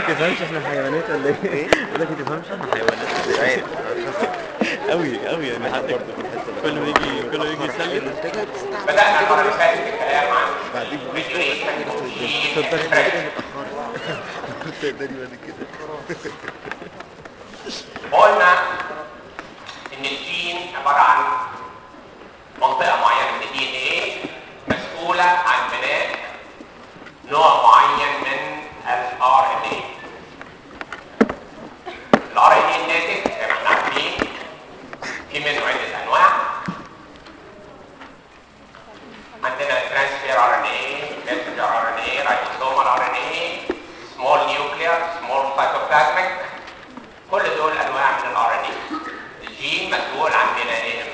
تفهمش احنا حيوانات ولا ايه؟ بقول لك ما تفهمش احنا حيوانات مش عارف قوي قوي يعني حد برضه في الحته دي. كل ما يجي كل ما يجي يسلم بدأنا المرة اللي فاتت الكلام عن بعدين بقول regulation تقدري gene بعد كده expression. متأخرة تقدري بعد كده وقلنا ان الجين عباره عن منطقه معينه من الدي ان ايه مسؤوله عن بناء نوع معين من الار ان اي الار ان اي الناتج زي ما احنا عارفين في منه عده انواع عندنا ترانسفير ار ان اي ميسنجر ار ان اي رايبوسومال ار ان اي سمول نيوكلير سمول سايتوبلازميك كل دول انواع من الار ان اي الجين مسؤول عن بنائهم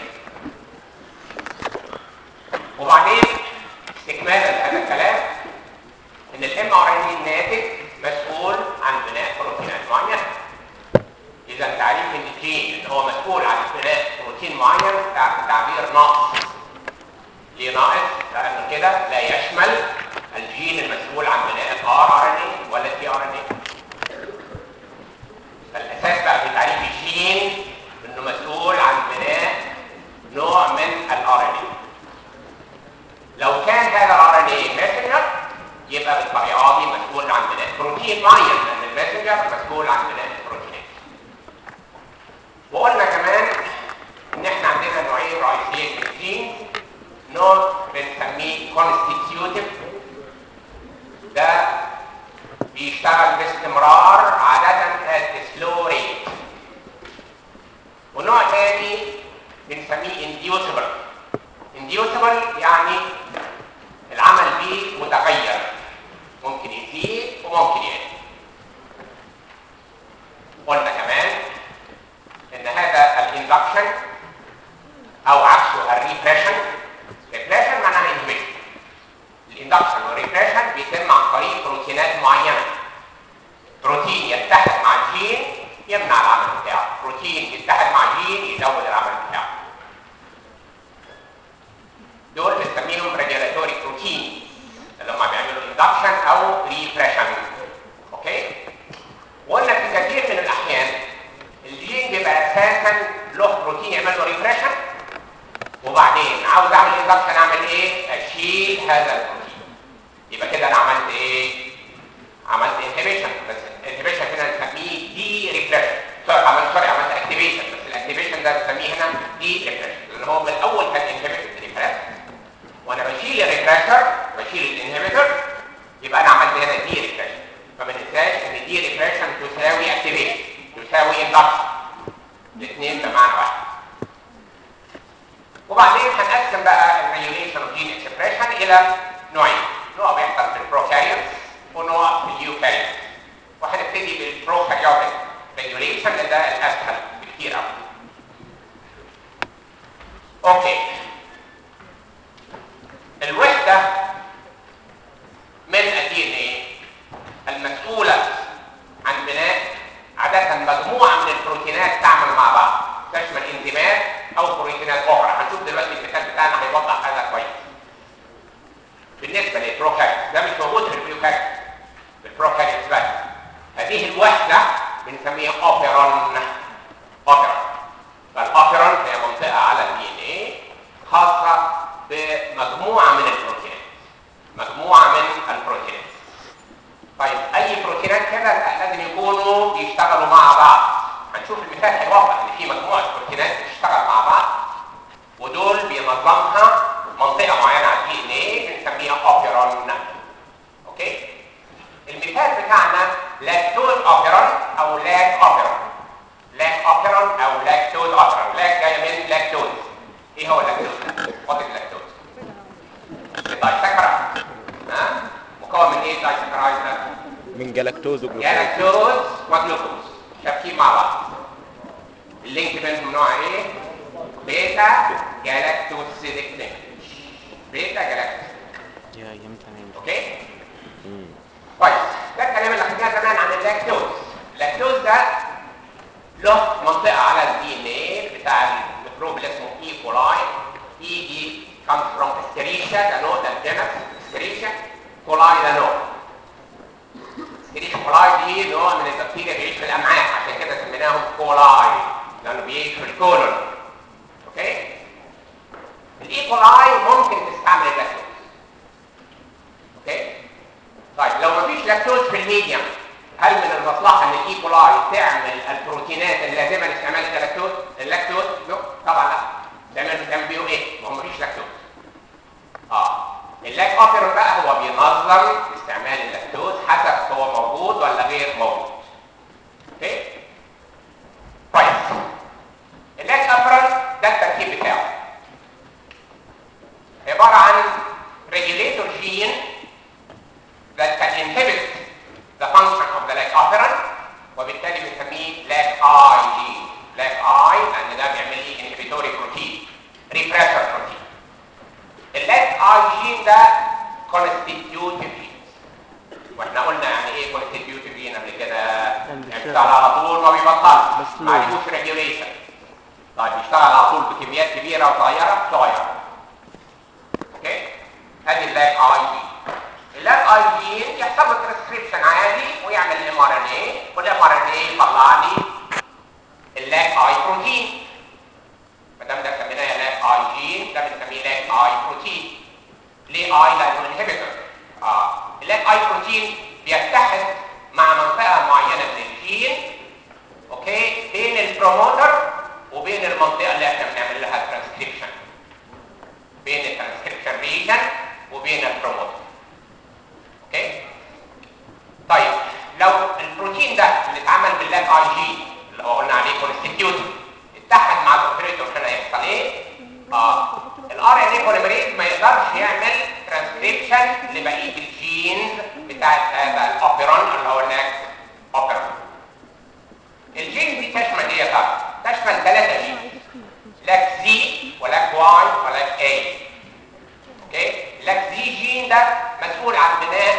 وبعدين استكمالا لهذا الكلام ان الام ار ان اي الناتج مسؤول عن بناء بروتينات معينه اذا تعريف ان الجين اللي هو مسؤول عن بناء بروتين معين تع- تعبير ناقص ليه ناقص؟ لأنه كده لا يشمل الجين المسؤول عن بناء الار ار ان اي ولا التي ار ان اي. فالأساس بقى في تعريف الجين إنه مسؤول عن بناء نوع من الار ان اي. لو كان هذا الار ان اي ماسنجر يبقى بالطريقة دي مسؤول عن بناء بروتين معين لأن الماسنجر مسؤول عن بناء البروتينات. وقلنا كمان إن إحنا عندنا نوعين رئيسيين من الجين نوع بنسميه constitutive ده بيشتغل باستمرار عادة at slow rate ونوع تاني بنسميه inducible inducible يعني العمل بيه متغير ممكن يزيد وممكن يقل قلنا كمان ان هذا الاندكشن او عكسه الريبريشن ريبريشن معناها انهبيشن الاندكشن والريبريشن بيتم عن طريق بروتينات معينه بروتين يتحد مع الجين يمنع العمل بتاعه بروتين يتحد مع جين يزود العمل بتاعه دول بنسميهم ريجولاتوري بروتين اللي هم بيعملوا اندكشن او ريبريشن اوكي وقلنا في كثير من الاحيان الجين بيبقى اساسا له بروتين يعمل له ريبريشن وبعدين عاوز اعمل اندكشن اعمل ايه اشيل هذا البروتين يبقى كده انا عملت ايه عملت انهبيشن بس انهبيشن هنا نسميه دي ريبريشن سوري عملت سوري عملت اكتيفيشن بس الاكتيفيشن ده بنسميه هنا دي ريبريشن لان هو من الاول كان انهبيتد ريبريشن وانا بشيل الريبريشر بشيل الانهبيتور يبقى انا عملت هنا دي ريبريشن فما ننساش ان دي ريبريشن تساوي اكتيفيشن تساوي اندكشن الاثنين بمعنى واحد وبعدين هنقسم بقى الريجوليشن اوف جين اكسبريشن الى نوعين نوع بيحصل في البروكاريوتس ونوع في اليوكاريوتس وهنبتدي بالبروكاريوتيك ريجوليشن لان ده الاسهل بكتير قوي اوكي الوحده من الدي ان ايه المسؤوله عن بناء عاده مجموعه من البروتينات تعمل مع بعض تشمل انزيمات او بروتينات اخرى هنشوف دلوقتي المثال بتاعنا هيوضح هذا كويس بالنسبه للبروكاريوت ده مش موجود في البيوكاريوت في البروكاريوت بس هذه الوحده بنسميها اوبيرون اوبيرون فالاوبيرون هي منطقه على الدي ان ايه خاصه بمجموعه من البروتينات مجموعه من البروتينات طيب اي بروتينات كده لازم يكونوا بيشتغلوا مع بعض هنشوف المثال هيوضح ان في مجموعه بروتينات بتشتغل مع بعض ودول بينظمها منطقه معينه على الدي ان ايه بنسميها اوبيرون اوكي المثال بتاعنا لاكتوز اوبيرون او لاك اوبيرون لاك اوبيرون او لاكتوز اوبيرون لاك جايه من لاكتوز ايه هو اللاكتوز ده؟ وات از لاكتوز؟ الدايسكرايد ها مكون من ايه الدايسكرايد ده؟ من جلاكتوز وجلوكوز جلاكتوز وجلوكوز شابكين مع بعض اللينك بينهم نوع ايه بيتا جلاكتوسيديك لينك بيتا جلاكتوس يا ايام تمام اوكي كويس ده الكلام اللي خدناه زمان عن اللاكتوز اللاكتوز ده له منطقه على الدي ان ايه بتاع الميكروب اللي اسمه اي كولاي اي دي comes from Escherichia ده نوع ده الجنس Escherichia كولاي ده نوع Escherichia كولاي جي نوع من البكتيريا بيعيش في الامعاء عشان كده سميناهم كولاي لانه بيعيش في الكولون اوكي الايكولاي ممكن تستعمل اللاكتوز اوكي طيب لو مفيش لاكتوز في الميديم هل من المصلحه ان الايكولاي تعمل البروتينات اللازمه لاستعمال اللاكتوز اللاكتوز لا طبعا لا تعمل تعمل بيهم ايه ما هو مفيش لاكتوز اه اللاك اوبيرون بقى هو بينظم استعمال اللاكتوز حسب هو موجود ولا غير موجود اوكي كويس اللاك اوبيرون ده التركيب بتاعه عباره عن regulator gene that can inhibit the function of the lag operant وبالتالي بنسميه lag I gene lag I لان ده بيعمل لي inhibitory protein repressor protein اللاج اي جين ده constitutive gene واحنا قلنا يعني ايه constitutive gene قبل كده يعني بيشتغل على طول ما بيبطلش بس ما ليه؟ عليهوش ريجوليشن طيب بيشتغل على طول بكميات كبيره وصغيره صغيره اوكي ادي اللاج اي جين اللاج اي جين يحصل له ترانسكريبشن عادي ويعمل الام ار ان اي والام ار ان اي يطلع لي اللاج اي بروتين ما دام ده سميناه لاج اي جين ده بنسميه لاج اي بروتين ليه اي لانه انهبيتور اه اللاج اي بروتين بيتحد مع منطقه معينه من الجين اوكي بين البروموتر وبين المنطقه اللي احنا بنعمل لها ترانسكريبشن بين الترانسكريبشن ريجن وبين البروموتر اوكي طيب لو البروتين ده اللي اتعمل باللاج اي جي اللي هو قلنا عليه كونستيتيوتيف اتحد مع الاوبريتور هنا هيحصل ايه؟ اه الار ان اي بوليمريز ما يقدرش يعمل ترانسكريبشن لبقيه الجينز بتاعت هذا الاوبيرون اللي هو اللاج اوبيرون الجين دي تشمل ايه يا ترى؟ تشمل ثلاثه جين لاك زي ولاك واي ولاك اي اوكي لاك زي جين ده مسؤول عن بناء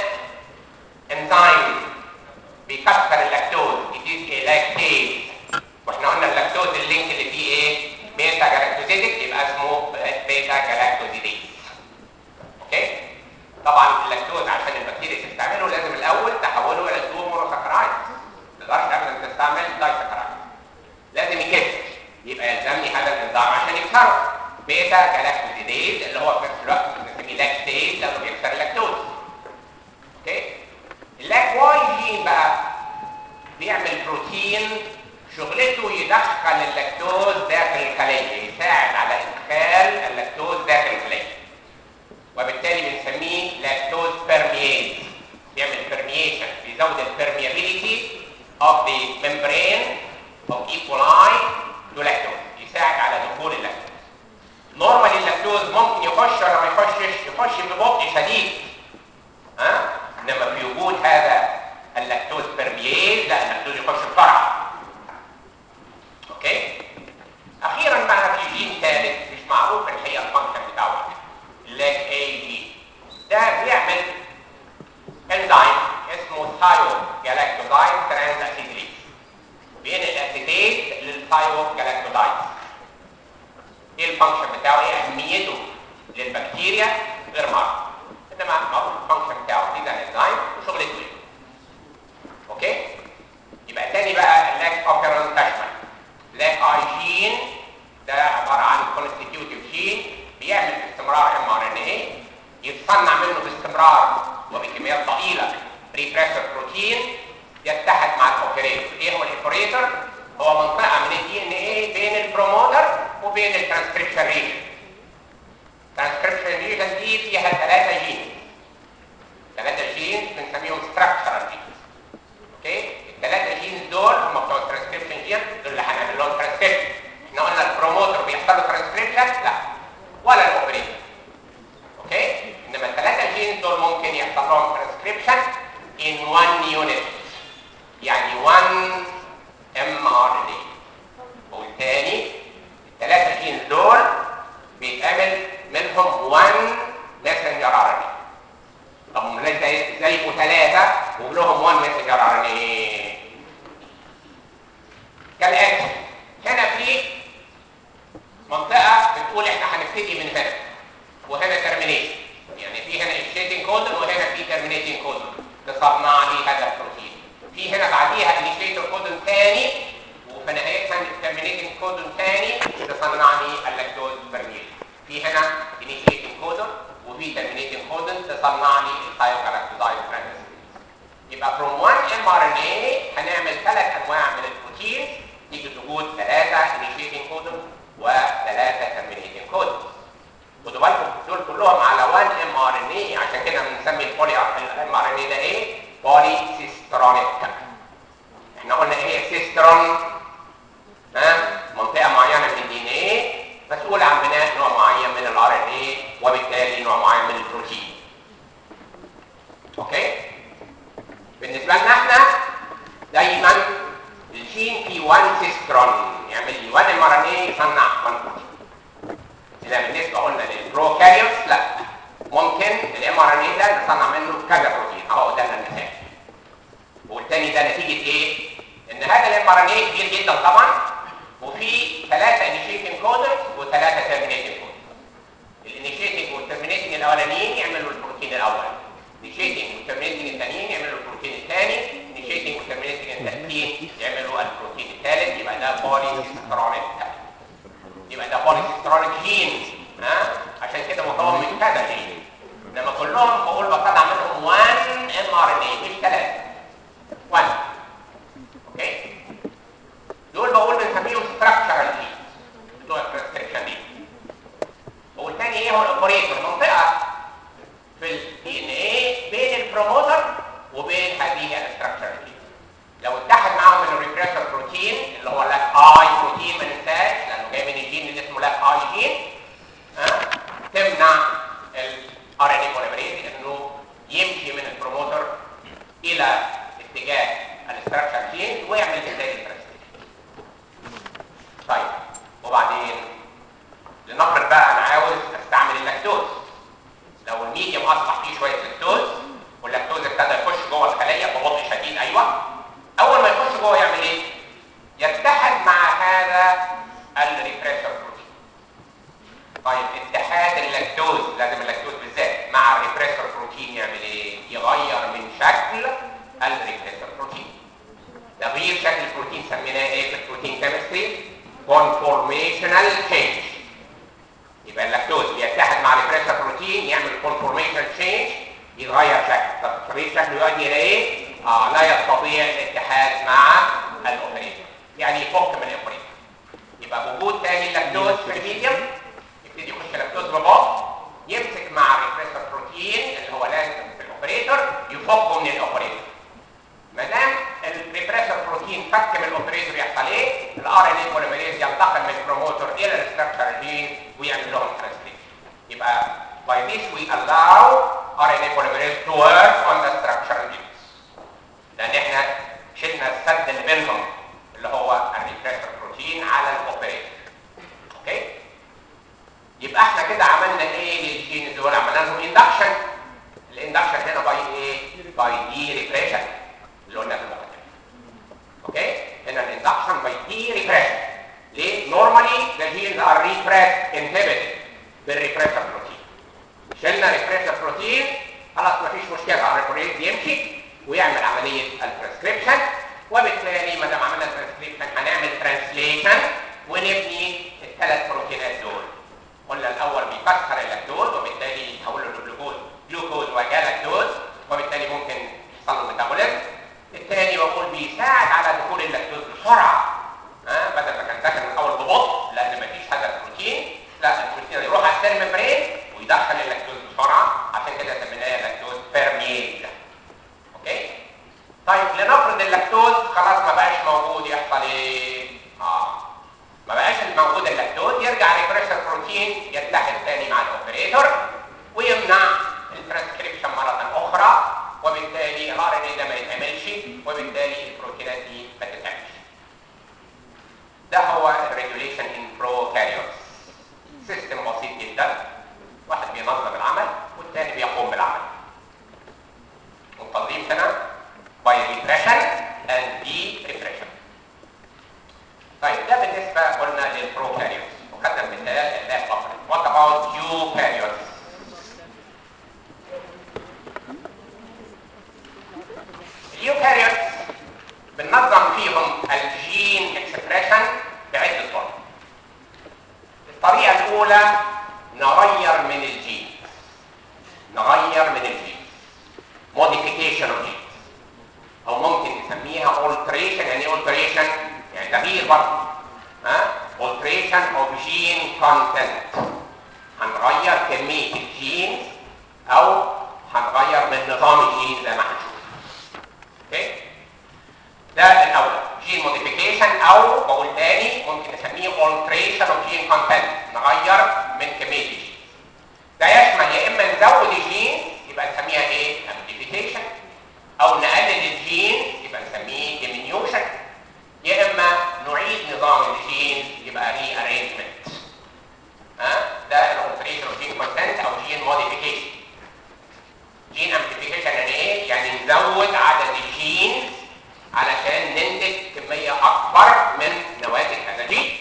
انزيم بيكسر اللاكتوز يديك ايه لاكتيز واحنا قلنا اللاكتوز اللينك اللي فيه ايه بيتا جلاكتوزيديك يبقى اسمه بيتا جلاكتوزيديز اوكي طبعا اللاكتوز عشان البكتيريا تستعمله لازم الاول تحوله الى تو مونوساكرايد ما تقدرش ابدا تستعمل دايساكرايد لازم يكسر يبقى يلزمني هذا الانزيم عشان يكسره بيتا جلاكتوزيديز اللي هو في نفس الوقت بنسميه لاكتيز لانه بيكسر اللاكتوز اوكي اللاك واي جين بقى بيعمل بروتين شغلته يدخل اللاكتوز داخل الخليه يساعد على ادخال اللاكتوز داخل الخليه وبالتالي بنسميه لاكتوز بيرميز بيعمل بيرميشن بيزود البرميابيليتي of the membrane of E. coli to lactose يساعد على دخول اللاكتوز نورمالي اللاكتوز ممكن يخش ولا ما يخشش يخش ببطء شديد ها انما في وجود هذا اللاكتوز بيرميز لا اللاكتوز يخش بسرعه اوكي اخيرا بقى في جين ثالث مش معروف الحقيقه الفانكشن بتاعه اللاك اي جي ده بيعمل انزيم اسمه ثايو جلاكتوزايد ترانز اسيديز بينقل الاسيديز للثايو جلاكتوزايد ايه الفانكشن بتاعه ايه اهميته للبكتيريا غير معروف انما معروف الفانكشن بتاعه دي ده انزيم وشغلته ايه اوكي يبقى تاني بقى اللاك اوبيرون تشمل لاك اي جين ده عباره عن كونستيتيوتيف جين بيعمل باستمرار ام ار ان اي يتصنع منه باستمرار وبكميات ضئيله ريبريسور بروتين يتحد مع الاوبريتور ايه هو الاوبريتور هو منطقه من الدي ان اي بين البروموتر وبين الترانسكريبشن ريجن الترانسكريبشن ريجن دي فيها ثلاثه جين ثلاثه جين بنسميهم ستراكشرال جين اوكي الثلاثه جين دول هم بتوع الترانسكريبشن جين دول اللي هنعمل لهم ترانسكريبشن احنا قلنا البروموتر بيحصل له ترانسكريبشن لا ولا الاوبريتور اوكي انما الثلاثه جين دول ممكن يحصل لهم ترانسكريبشن in one unit يعني 1 ام ار ان اي والتاني الثلاثه جينز دول بيتعمل منهم 1 ماسنجر ار ان اي طب هم ازاي ازاي يبقوا ثلاثه ولهم 1 ماسنجر ار ان اي كالاتي هنا في منطقه بتقول احنا هنبتدي من هنا وهنا ترمينيشن يعني في هنا انشيتنج كودن وهنا في ترمينيتنج كودن تصنع لي هذا البروتين في هنا يبقى from one mRNA هنعمل ثلاث انواع من البروتين نتيجه وجود ثلاثه initiating codons وثلاثه terminating codons خدوا بالكم دول كلهم على 1 ام ار ان اي عشان كده بنسمي البولي ام ار ان اي ده ايه؟ بولي سيسترونيك احنا قلنا ايه هي سيسترون ها منطقه معينه من الدي ان ايه مسؤوله عن بناء نوع معين من الار ان اي وبالتالي نوع معين من البروتين اوكي بالنسبه لنا احنا دايما الجين في 1 سيسترون يعمل لي 1 ام ار ان اي يصنع 1 بروتين اذا بالنسبه قلنا للبروكاريوتس لا ممكن الام ار ان اي ده نصنع منه كذا بروتين اهو قدامنا المثال والتاني ده نتيجه ايه؟ ان هذا الام ار ان اي كبير جدا طبعا وفي ثلاثه انيشيتنج كودرز وثلاثه ترمينيتنج كودرز الانيشيتنج والترمينيتنج الاولانيين يعملوا البروتين الاول انيشيتنج والترمينيتنج الثانيين يعملوا البروتين الثاني انيشيتنج والترمينيتنج الثالثين يعملوا البروتين الثالث يبقى ده بولي سيسترونيك يبقى ده بوليسيسترونيك جين ها عشان كده مكون من كذا جين انما كلهم بقول بطلع منهم 1 ام ار ان اي مش ثلاثه 1 اوكي دول بقول بنسميهم ستراكشرال جين بتوع الترانسكريبشن دي بقول تاني ايه هو الاوبريتور منطقه في الدي ان اي بين البروموتر وبين هذه الستراكشرال جين لو اتحد معاهم الريبريسر بروتين اللي هو لاك اي بروتين ما ننساش لانه جاي من الجين اللي اسمه لاك اي جين ها تمنع الار ان اي بوليمريز انه يمشي من البروموتر الى اتجاه الاستراكشر جين ويعمل ازاي الترانسكريبشن طيب وبعدين لنفرض بقى انا عاوز استعمل اللاكتوز لو الميديوم اصبح فيه شويه لاكتوز واللاكتوز ابتدى يخش جوه الخليه ببطء شديد ايوه اول ما يخش جوه يعمل ايه يتحد مع هذا الريبريسر بروتين طيب اتحاد اللاكتوز لازم اللاكتوز بالذات مع الريبريسر بروتين يعمل ايه يغير من شكل الريبريسر بروتين تغيير شكل البروتين سميناه ايه في البروتين كيمستري conformational change يبقى اللاكتوز بيتحد مع الريبريسر بروتين يعمل conformational change يتغير شكله طب تغيير شكله يؤدي الى ايه آه لا يستطيع الاتحاد مع الاوبريتور يعني يفك من الاوبريتور يبقى وجود تاني اللاكتوز في الميديوم يبتدي يخش لاكتوز ببطء يمسك مع الريبريسر بروتين اللي هو لازم في الاوبريتور يفكه من الاوبريتور ما دام الريبريسر بروتين فك من الاوبريتور يحصل ايه الار ان اي بوليمريز ينتقل من البروموتور الى الاستراكشر جين ويعمل لهم ترانسليشن يبقى by this we allow RNA polymerase to work on the structural genes لان احنا شلنا السد اللي بينهم اللي هو الريبريسر بروتين على الاوبريتور اوكي يبقى احنا كده عملنا ايه للجين دول عملنا لهم اندكشن الاندكشن هنا باي ايه باي دي ريبريشن اللي قلنا في المقدمه اوكي هنا الاندكشن باي دي ريبريشن ليه نورمالي ذا جينز ار ريبريس انهبيتد بالريبريسر بروتين شلنا ريبريسر بروتين خلاص مفيش مشكله الريبريس يمشي ويعمل عمليه الترانسكريبشن وبالتالي ما دام عملنا ترانسكريبشن هنعمل ترانسليشن ونبني الثلاث بروتينات دول قلنا الاول بيكسر اللاكتوز وبالتالي يحوله لجلوكوز جلوكوز وجلاكتوز وبالتالي ممكن يحصل له ميتابوليزم الثاني بقول بيساعد على دخول اللاكتوز بسرعه ها بدل ما كان داخل من الاول ببطء لان مفيش هذا البروتين لا البروتين يروح على السيل ممبرين ويدخل اللاكتوز بسرعه عشان كده سميناه لاكتوز بيرميز اوكي طيب لنفرض اللاكتوز خلاص ما بقاش موجود يحصل ايه اه ما بقاش موجود اللاكتوز يرجع ريبريسر بروتين يتحد ثاني مع الاوبريتور ويمنع الترانسكريبشن مره اخرى وبالتالي الار ان اي ده ما يتعملش وبالتالي البروتينات دي ما تتعملش ده هو الريجوليشن ان بروكاريوتس سيستم بسيط جدا واحد بينظم العمل والثاني بيقوم بالعمل والتنظيم هنا by repression and depression طيب ده بالنسبة قلنا للبروكاريوتس وخدنا مثال اللاب فقط what about eukaryotes اليوكاريوتس بننظم فيهم الجين اكسبريشن بعدة طرق الطريقة الأولى نغير من الجين نغير من الجين modification of genes بنسميها alteration يعني ايه alteration يعني تغيير برضه ها alteration of gene content هنغير كميه الجينز او هنغير من نظام الجين زي ما هنشوف اوكي ده الاول جين موديفيكيشن او بقول تاني ممكن نسميه alteration of gene content نغير من كميه الجين ده يشمل يا اما نزود الجين يبقى نسميها ايه amplification او نقلل الجين يبقى نسميه diminution يا اما نعيد نظام الجين يبقى rearrangement ها ده الاوبريشن اوف جين كونتنت او جين موديفيكيشن جين امبليفيكيشن يعني ايه يعني نزود عدد الجينز علشان ننتج كميه اكبر من نواتج هذا الجين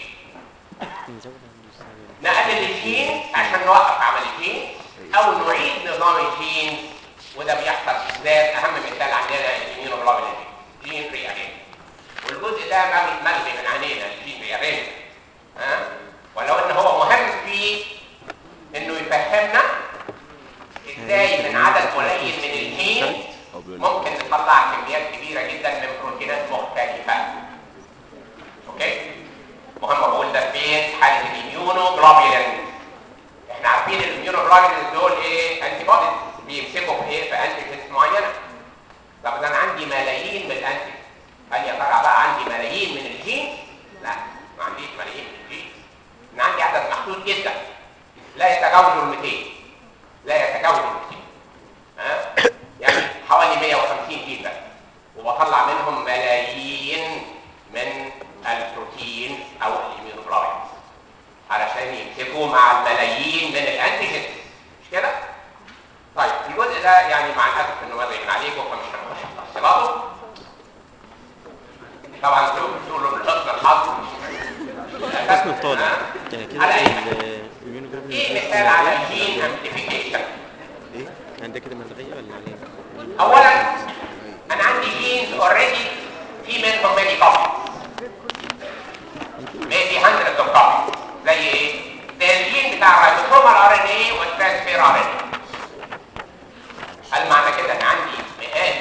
نقلل الجين عشان نوقف عمل الجين او نعيد نظام الجين وده بيحصل بالذات اهم مثال عندنا الاميونوجلوبولين جين ريارين والجزء ده ملغي من عينينا الجين ريارين ها ولو ان هو مهم في انه يفهمنا ازاي من عدد قليل من الجين ممكن نطلع كميات كبيره جدا من بروتينات مختلفه اوكي مهم اقول ده فين حاله الاميونوجلوبولين احنا عارفين الاميونوجلوبولين دول ايه انتي بوديز بيمسكوا في ايه في انتيجنز معينه طب ده انا عندي ملايين من الانتيجنز هل يا ترى بقى عندي ملايين من الجين لا ما عنديش ملايين من الجين انا عندي عدد محدود جدا لا يتجاوز ال 200 لا يتجاوز ال 200 ها يعني حوالي 150 جين بس وبطلع منهم ملايين من البروتين او الاميونوجلوبولينز علشان يمسكوا مع الملايين من الانتيجنز مش كده؟ طيب الجزء ده يعني مع الاسف انه مزعج عليكم فمش هنخش في تفصيلاته طبعا تقولوا من حسن الحظ اسم الطالب ها؟ يعني كده على ايه ايه؟ الاميونوجلوبولين ايه ده مثال على ملغية الجين ولا امبليفيكيشن ايه يعني ده كده ملغية ولا عليه اولا انا عندي جينز اوريدي في منهم ماني كوبيز maybe hundreds of copies زي ايه؟ زي الجين بتاع الرايبوسومال ار ان اي والترانسفير ار ان اي هل معنى كده ان عندي مئات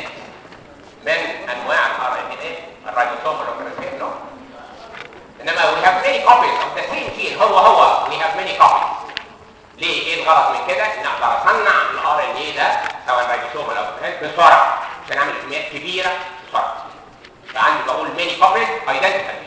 من انواع الار ان اي الرايبوسومال والترانسفير؟ نو انما we have many copies of the same gene هو هو we have many copies ليه ايه الغرض من كده ان اقدر اصنع الار ان اي ده سواء رايبوسومال او ترانسفير بسرعه عشان اعمل كميات كبيره بسرعه فعندي بقول many copies identical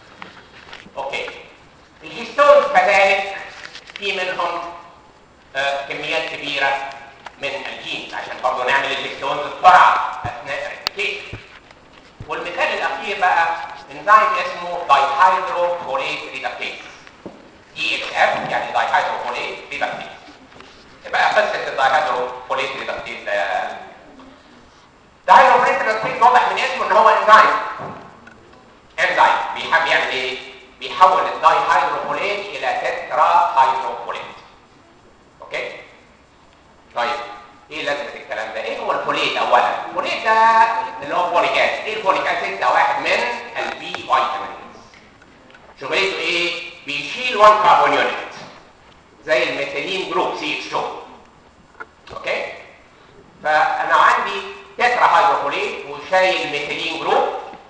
اوكي الهيستونز كذلك في منهم آه كميات كبيره من الجينز عشان برضه نعمل الهيستونز بسرعه اثناء الريبليكيشن والمثال الاخير بقى انزيم اسمه دايهيدروفوليت ريدكتيز دي اكس اف يعني دايهيدروفوليت ريدكتيز يبقى قصه الدايهيدروفوليت ريدكتيز ده دايهيدروفوليت ريدكتيز واضح من اسمه ان هو انزيم انزيم بيحب يعمل ايه بيحول الداي هيدروفوليت الى تترا هيدروفوليت اوكي طيب ايه لازمه الكلام ده ايه هو الفوليت اولا الفوليت ده اللي هو فوليك اسيد ايه الفوليك اسيد ده واحد من البي فيتامينز شغلته ايه بيشيل 1 كربون يونت زي الميثيلين جروب سي اتش 2 اوكي فانا عندي تترا هيدروفوليت وشايل ميثيلين جروب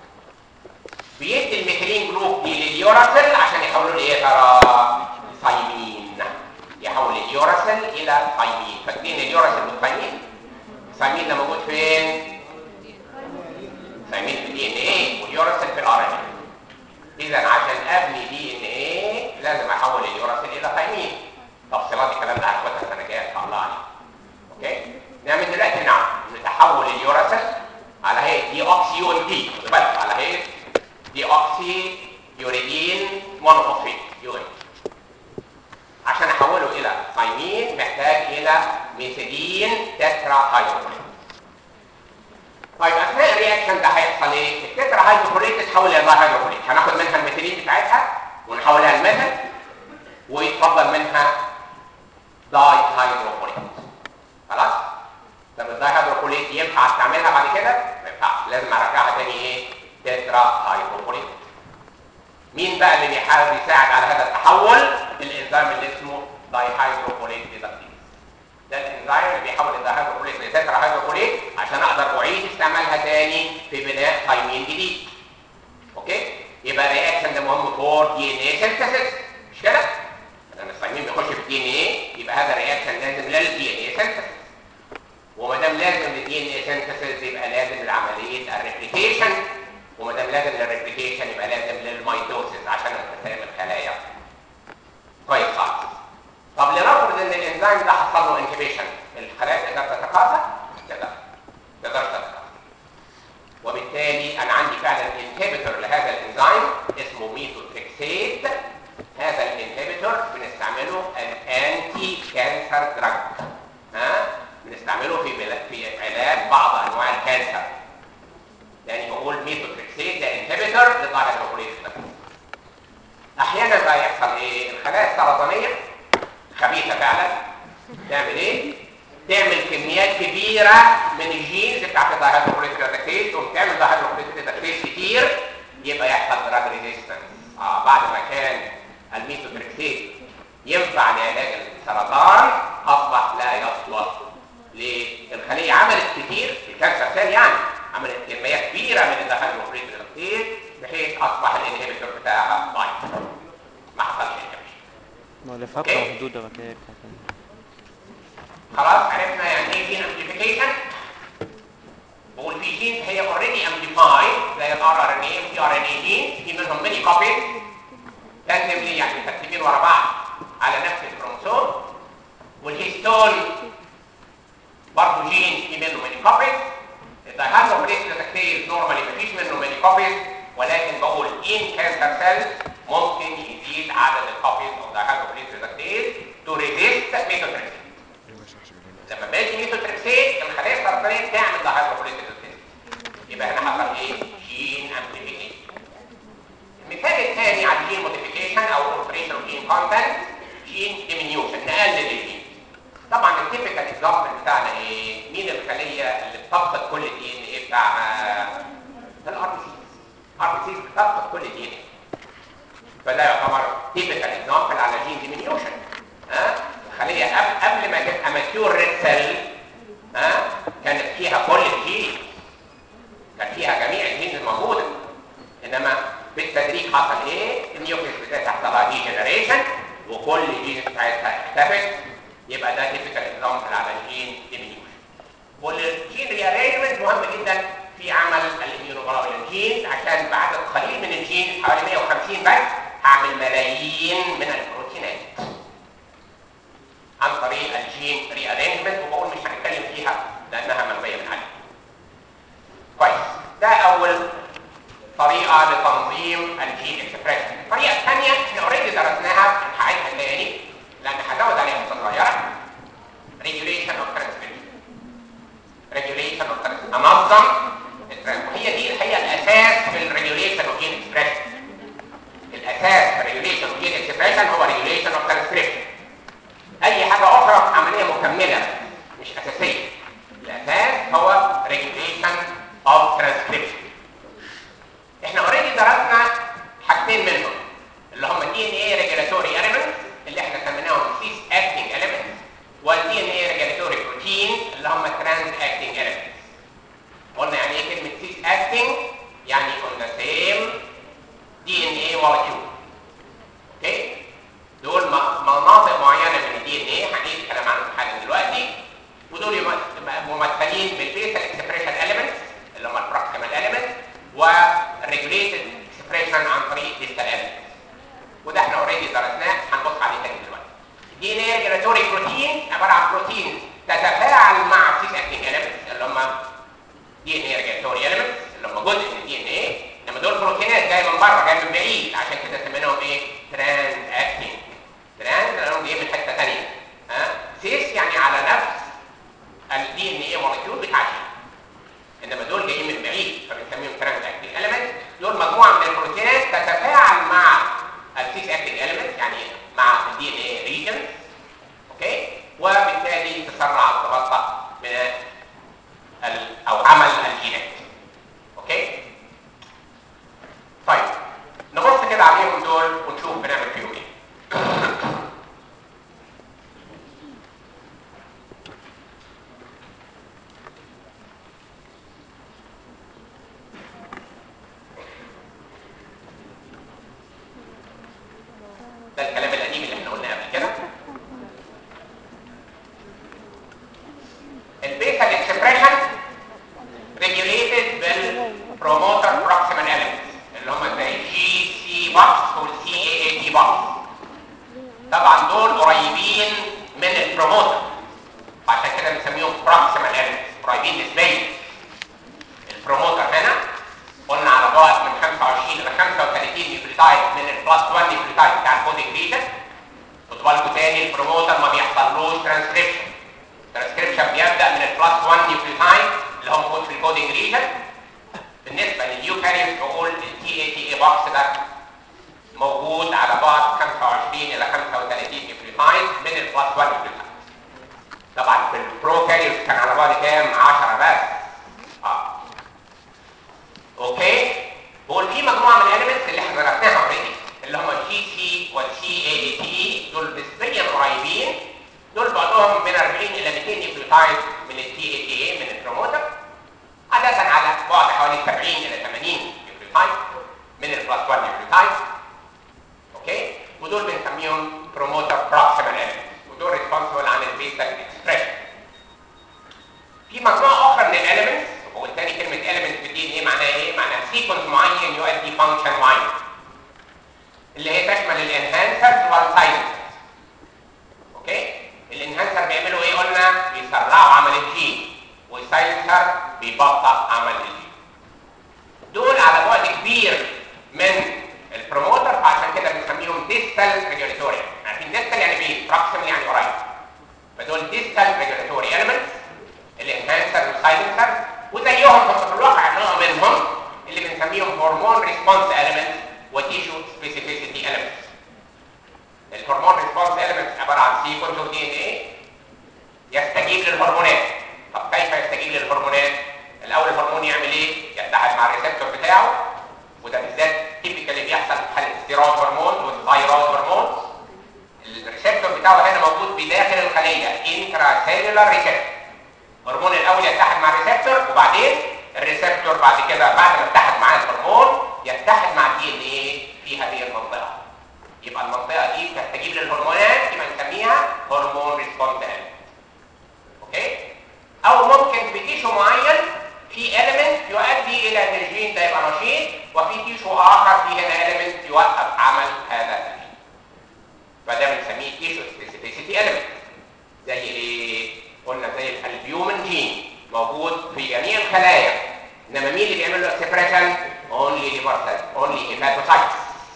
بيدي الميثيلين جروب دي لليوراسيل عشان يحولوا لايه يا ترى ثايمين يحول اليوراسيل الى ثايمين فاكرين اليوراسيل والثايمين ثايمين ده موجود فين ثايمين في الدي ان ايه واليوراسيل في الار ان اذا عشان ابني دي ان ايه لازم احول اليوراسيل الى ثايمين تفصيلات الكلام ده هناخدها السنه الجايه ان شاء الله عليه اوكي نعمل دلوقتي نعم نتحول اليوراسيل على هيئه دي اوكسي يو ام بي خد بالك على هيئه دي اوكسي يوريدين مونوفوسفيت يو ام عشان احوله الى ثايمين محتاج الى ميثيلين تترا هيدروفوليت طيب اثناء الرياكشن ده هيحصل ايه؟ التترا هيدروفوليت تتحول الى هيدروفوليت هناخد منها الميثيلين بتاعتها ونحولها لميثل ويتفضل منها داي هيدروفوليت خلاص؟ طب الداي هيدروفوليت ينفع استعملها بعد كده؟ ما ينفعش لازم ارجعها تاني ايه؟ تترا هيدروفوليت مين بقى اللي بيحاول يساعد على هذا التحول الانزيم اللي اسمه دايهيدروفوليت ريدكتيز ده الانزيم اللي بيحول الدهيدروكوليت لتترا هيدروكوليت عشان اقدر اعيد استعمالها تاني في بناء ثايمين جديد اوكي يبقى الرياكشن ده مهم فور دي ان اي سينثيسيس مش كده لان الثايمين بيخش في الدي ان اي يبقى هذا الرياكشن لازم للدي ان اي سينثيسيس وما دام لازم للدي ان اي سينثيسيس يبقى لازم لعمليه الريبليكيشن وما دام لازم للريبليكيشن يبقى لازم للميتوسيس عشان انقسام الخلايا كويس خالص طب لنفرض ان الانزيم ده حصل له انهبيشن الخلايا تقدر تتكاثر تقدر تقدر تتكاثر وبالتالي انا عندي فعلا انهبيتور لهذا الانزيم اسمه ميثوتريكسيت هذا الانهبيتور بنستعمله الانتي كانسر دراج ها بنستعمله في بلا- في علاج بعض انواع الكانسر يعني بقول ميثوتريكسيت ده انهبيتور للدايهيدروكوليت احيانا بقى يحصل ايه الخلايا السرطانيه خبيثه فعلا تعمل ايه تعمل كميات كبيره من الجينز بتاعت الدايهيدروكوليت ريدكتيز وبتعمل دايهيدروكوليت ريدكتيز كتير يبقى يحصل دراج ريزيستنس اه بعد ما كان الميثوتريكسيت ينفع لعلاج السرطان اصبح لا يصلح ليه؟ الخليه عملت كتير الكانسر سيل يعني عملت كميه كبيره من الدايهيدروكوليت ريدكتيز بحيث اصبح الانهبيتور بتاعها ضعيف ما حصلش انهبيشن ما هو لفترة أوكي. محدودة بقى كده خلاص عرفنا يعني ايه جين امبليفيكيشن بقول في جينز هي اوريدي امبليفايد زي الار ار ان اي والتي ار ان اي جينز في منهم ميني كوبيز تندملي يعني مترتبين ورا بعض على نفس الكروموسوم والهيستون برضه جين في منه ميني كوبيز الدايهيدروكوليت ريدكتيز نورمالي مفيش منه ميني كوبيز ولكن بقول ان كانسر سيل ممكن يزيد عدد الكوبيز او دايهيدروكوليت ريدكتيز تو ريزيست ميثوتريكسين لما باجي ميثوتريكسين الخلايا السرطانيه بتعمل دايهيدروكوليت ريدكتيز يبقى هنا حصل ايه؟ جين امبليفيكيشن المثال الثاني على الجين موديفيكيشن او اوبريشن جين كونتنت جين ديمينيوشن نقلل الجين طبعا التيبيكال اكزامبل بتاعنا ايه؟ مين الخليه اللي بتفقد كل الدي ان ايه بتاعها؟ الار بي سي ار بي سي بتفقد كل الدي ان ايه فده يعتبر تيبيكال اكزامبل على جين ديمينيوشن ها الخليه قبل قبل ما تبقى ماتيور ريد سيل ها كانت فيها كل الجين كان فيها جميع الجينز الموجوده انما بالتدريج حصل ايه النيوكليس بتاعتها حصل لها دي جنريشن وكل الجينز بتاعتها اختفت يبقى ده تيبيكال اكزامبل على الجين ديمينيوشن والجين ريارينجمنت مهم جدا في عمل الاميونوجلوبولين جينز عشان بعدد قليل من الجينز حوالي 150 بس هعمل ملايين من البروتينات عن طريق الجين ريارينجمنت وبقول مش هنتكلم فيها لانها منفيه من عليه كويس ده اول طريقه لتنظيم الجين اكسبريشن الطريقه الثانيه احنا اوريدي درسناها هنعيدها تاني لان هزود عليها نقطه صغيره regulation of transcription regulation of transcription انظم الترانس- وهي دي الحقيقه الاساس في الريجوليشن اوف جين اكسبريشن الاساس في الريجوليشن اوف جين اكسبريشن هو ريجوليشن اوف ترانسكريبشن اي حاجه اخرى عمليه مكمله مش اساسيه الاساس هو ريجوليشن اوف ترانسكريبشن احنا اوريدي درسنا حاجتين منهم اللي هم دي ان اي ريجولاتوري اليمنتس اللي احنا سميناهم سيس اكتنج اليمنتس والدي ان اي ريجولاتوري بروتين اللي هم ترانس اكتنج اليمنتس قلنا يعني ايه كلمه سيس اكتنج يعني on the same دي ان اي molecule اوكي دول م- مناطق معينه من الدي ان اي هنيجي الكلام عنهم حالا دلوقتي ودول يم- ممثلين بالبيسال اكسبريشن اليمنتس اللي هم البروكسيمال اليمنتس والريجوليتد اكسبريشن عن طريق ديستال اليمنتس وده احنا اوريدي درسناه هنبص عليه تاني دلوقتي الدي ان اي ريجولاتوري بروتين عباره عن بروتين تتفاعل مع السيس اكتنج اليمنتس اللي هم دي ان اي ريجولاتوري اليمنتس اللي هم جزء من الدي ان اي انما دول بروتينات جايه من بره جايه من بعيد عشان كده سميناهم ايه ترانس اكتنج ترانس لانهم جايين من حته ثانيه ها سيس يعني على نفس الدي ان اي مولكيول بتاع الجين انما دول جايين من بعيد فبنسميهم ترانس اكتنج اليمنت دول مجموعه من البروتينات تتفاعل مع السيس اكتنج اليمنت يعني مع الدي ان اي ريجن اوكي وبالتالي تسرع او تبطئ بناء ال- او عمل الجينات اوكي طيب نبص كده عليهم دول ونشوف بنعمل فيهم ايه promoter proximal elements اللي هم زي جي سي بوكس والسي اي اي تي بوكس طبعا دول قريبين من البروموتر عشان كده بنسميهم proximal elements قريبين نسبيا البروموتر هنا قلنا على بعد من 25 ل 35 نيوكليوتايد من البلس 1 نيوكليوتايد بتاع الكودينج ريجن خدوا بالكم تاني البروموتر ما بيحصلوش ترانسكريبشن الترانسكريبشن بيبدا من البلس 1 نيوكليوتايد اللي هو موجود في الكودينج ريجن بالنسبه لليوكاريوت بقول التي اي تي اي بوكس ده موجود على بعد 25 الى 35 نيوكليوتايد من البلس 1 نيوكليوتايد طبعا في البروكاريوت كان على بعد كام 10 بس اه اوكي بقول في مجموعه من الاليمنتس اللي احنا درسناها اوريدي اللي هم الجي سي والسي اي اي تي دول نسبيا قريبين دول بعضهم من 40 الى 200 نيوكليوتايد من التي اي تي اي من البروموتر عادة على بعد حوالي 70 الى 80 نيوكليوتايد من البلس 1 نيوكليوتايد اوكي ودول بنسميهم بروموتر بروكسيمال اليمنتس ودول ريسبونسبل عن البيسال اكسبريشن في مجموعه اخرى من الاليمنتس وبالتالي كلمه اليمنت في الدي ان ايه معناها ايه؟ معناها سيكونس معين يؤدي فانكشن معين اللي هي تشمل الانهانسرز والسايلنسرز اوكي الانهانسر بيعملوا ايه قلنا بيسرعوا عمل الجين والسايلنسر بيبطئ عمل الجين دول على بعد كبير من البروموتر فعشان كده بنسميهم ديستال ريجوليتوري عارفين ديستال يعني بعيد بروكسيمال يعني قريب فدول ديستال ريجوليتوري اليمنتس الانهانسر والسايلنسر وزيهم بس في الواقع نوع منهم اللي بنسميهم هرمون ريسبونس اليمنتس وتيشو سبيسيفيسيتي اليمنتس الهرمون ريسبونس اليمنتس عباره عن سيكونس اوف دي ان ايه يستجيب للهرمونات طب كيف يستجيب للهرمونات الاول الهرمون يعمل ايه يتحد مع الريسبتور بتاعه وده بالذات تيبيكالي بيحصل في حاله الستيرويد هرمون والثايرويد هرمون الريسبتور بتاعه هنا موجود بداخل الخليه انترا سيلولار ريسبتور الهرمون الاول يتحد مع الريسبتور وبعدين الريسبتور بعد كده بعد ما اتحد مع الهرمون يتحد مع الدي ان ايه في هذه المنطقه يبقى المنطقه دي تستجيب للهرمونات يبقى نسميها هرمون ريسبونس اوكي او ممكن في تيشو معين في element يؤدي الى ان الجين ده يبقى نشيط وفي تيشو اخر في هنا element يوقف عمل هذا الجين فده بنسميه تيشو سبيسيفيسيتي element زي ايه قلنا زي الالبيومين جين موجود في جميع الخلايا انما مين اللي بيعمل له اكسبريشن اونلي ليفر سيل اونلي هيباتوسايتس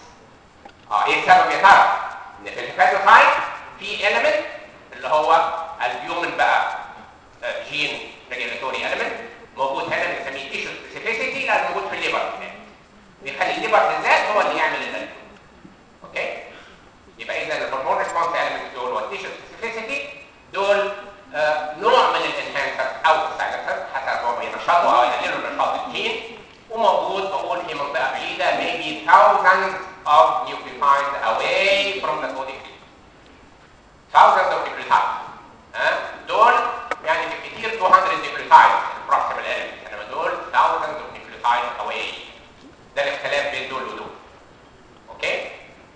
اه ايه السبب يا ترى ان في الهيباتوسايت في element اللي هو البيومين بقى جين ريجولاتوري element موجود هنا بنسميه تيشو سبيسيفيسيتي لانه موجود في الليبر بيخلي الليبر بالذات هو اللي يعمل الالبيوم اوكي يبقى اذا الهرمون ريسبونس element دول والتيشو سبيسيفيسيتي دول آه نوع من الانهانسر او السايلنسر حسب هو بينشطوا او يقللوا نشاط الجين وموجود بقول في منطقه بعيده maybe thousands of nucleotides away from the coding thousands of nucleotides ها دول يعني بالكثير 200 nucleotides proximal elements انما دول thousands of nucleotides away ده الاختلاف بين دول ودول اوكي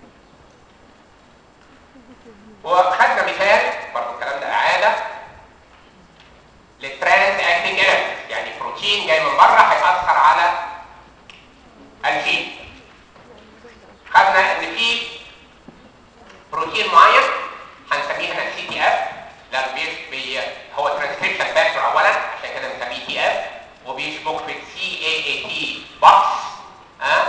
وخدنا مثال برضه الكلام ده اعاده للترانس اكتنج elements يعني بروتين جاي من بره هيأثر على الجين خدنا ان في بروتين معين هنسميه هنا سي تي اف لان بي بي هو ترانسكريبشن فاكتور اولا عشان كده بنسميه تي اف وبيشبك في السي اي اي تي بوكس ها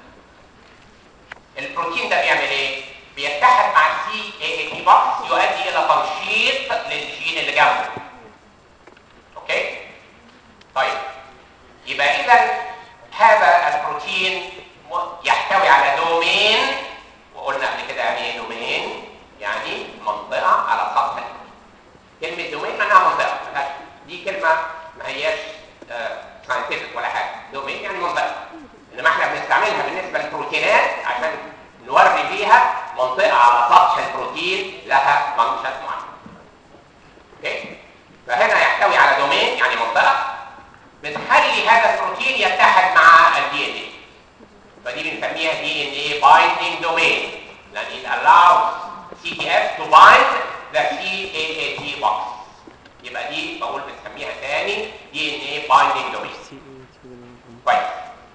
البروتين ده بيعمل ايه؟ بيتحد مع السي اي اي تي بوكس يؤدي الى تنشيط للجين اللي جنبه اوكي؟ طيب يبقى اذا هذا البروتين يحتوي على دومين وقلنا قبل كده يعني ايه دومين يعني منطقه على سطح كلمه دومين معناها منطقه دي كلمه ما هياش ساينتفك ولا حاجه دومين يعني منطقه انما احنا بنستعملها بالنسبه للبروتينات عشان نوري بيها منطقه على سطح البروتين لها فانكشن معين اوكي فهنا يحتوي على دومين يعني منطقه بتخلي هذا البروتين يتحد مع الدي ان اي فدي بنسميها دي ان اي بايندينج دومين لان it allows CTF to bind the CAAT box يبقى دي بقول بنسميها تاني دي ان اي بايندينج دومين كويس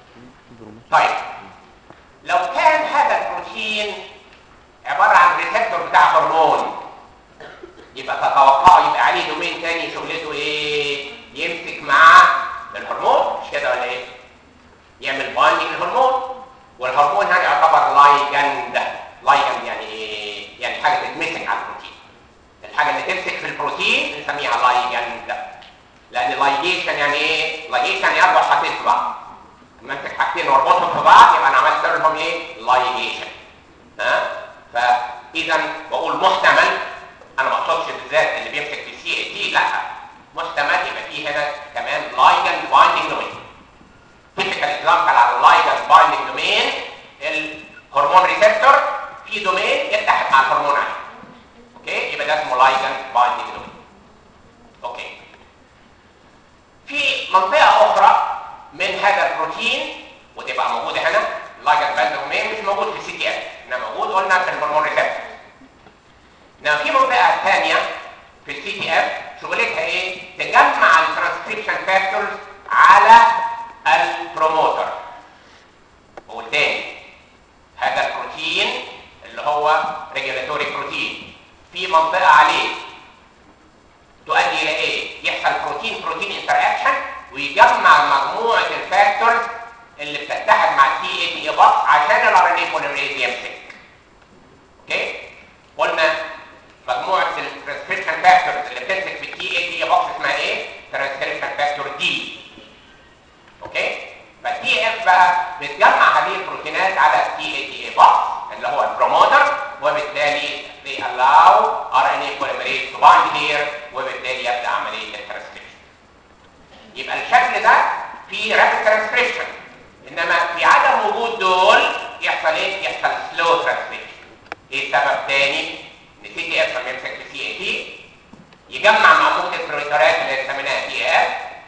طيب لو كان هذا البروتين عباره عن ريسبتور بتاع هرمون يبقى تتوقعوا يبقى عليه دومين تاني شغلته ايه يمسك مع الهرمون مش كده ولا ايه يعمل بايندنج للهرمون والهرمون هنا يعتبر لايجند لايجند يعني ايه يعني حاجه تتمسك على البروتين الحاجه اللي تمسك في البروتين بنسميها لايجند لان لايجيشن يعني ايه لايجيشن يعني اربع حاجات في بعض لما امسك حاجتين واربطهم في بعض يبقى انا عملت لهم ايه لايجيشن ها فاذا بقول محتمل انا ما اقصدش بالذات اللي بيمسك في السي اي تي لا محتمل يبقى فيه هنا كمان لايجند بايندنج دومين تيبيكال اكزامبل على اللايجند بايندنج دومين الهرمون ريسبتور في دومين يتحد مع الهرمون عليه اوكي يبقى ده اسمه لايجند بايندنج دومين اوكي في منطقه اخرى من هذا البروتين وتبقى موجوده هنا اللايجند بايندنج دومين مش موجود في السي تي اف انما موجود قلنا في الهرمون ريسبتور انما في منطقه ثانيه في السي تي اف شغلتها ايه تجمع الترانسكريبشن فاكتورز على البروموتر والتاني هذا البروتين اللي هو ريجولاتوري بروتين في منطقه عليه تؤدي الى ايه يحصل بروتين بروتين انتر اكشن ويجمع مجموعه الفاكتورز اللي بتتحد مع التي اي تي بوكس عشان الار ان اي بوليمريز يمسك اوكي قلنا مجموعه الترانسكريبشن فاكتورز اللي بتمسك في التي اي تي بوكس اسمها ايه ترانسكريبشن فاكتور دي اوكي فالتي اف بقى بتجمع هذه البروتينات على التي اي تي بوكس اللي هو البروموتر وبالتالي they allow RNA polymerase to bind here وبالتالي يبدا عمليه الترانسكريبشن يبقى الشكل ده فيه رابid ترانسكريبشن انما في عدم وجود دول يحصل ايه يحصل سلو ترانسكريبشن ايه السبب تاني ان تي تي اف لما يمسك في سي اي تي يجمع مجموعه البروتينات اللي سميناها تي اف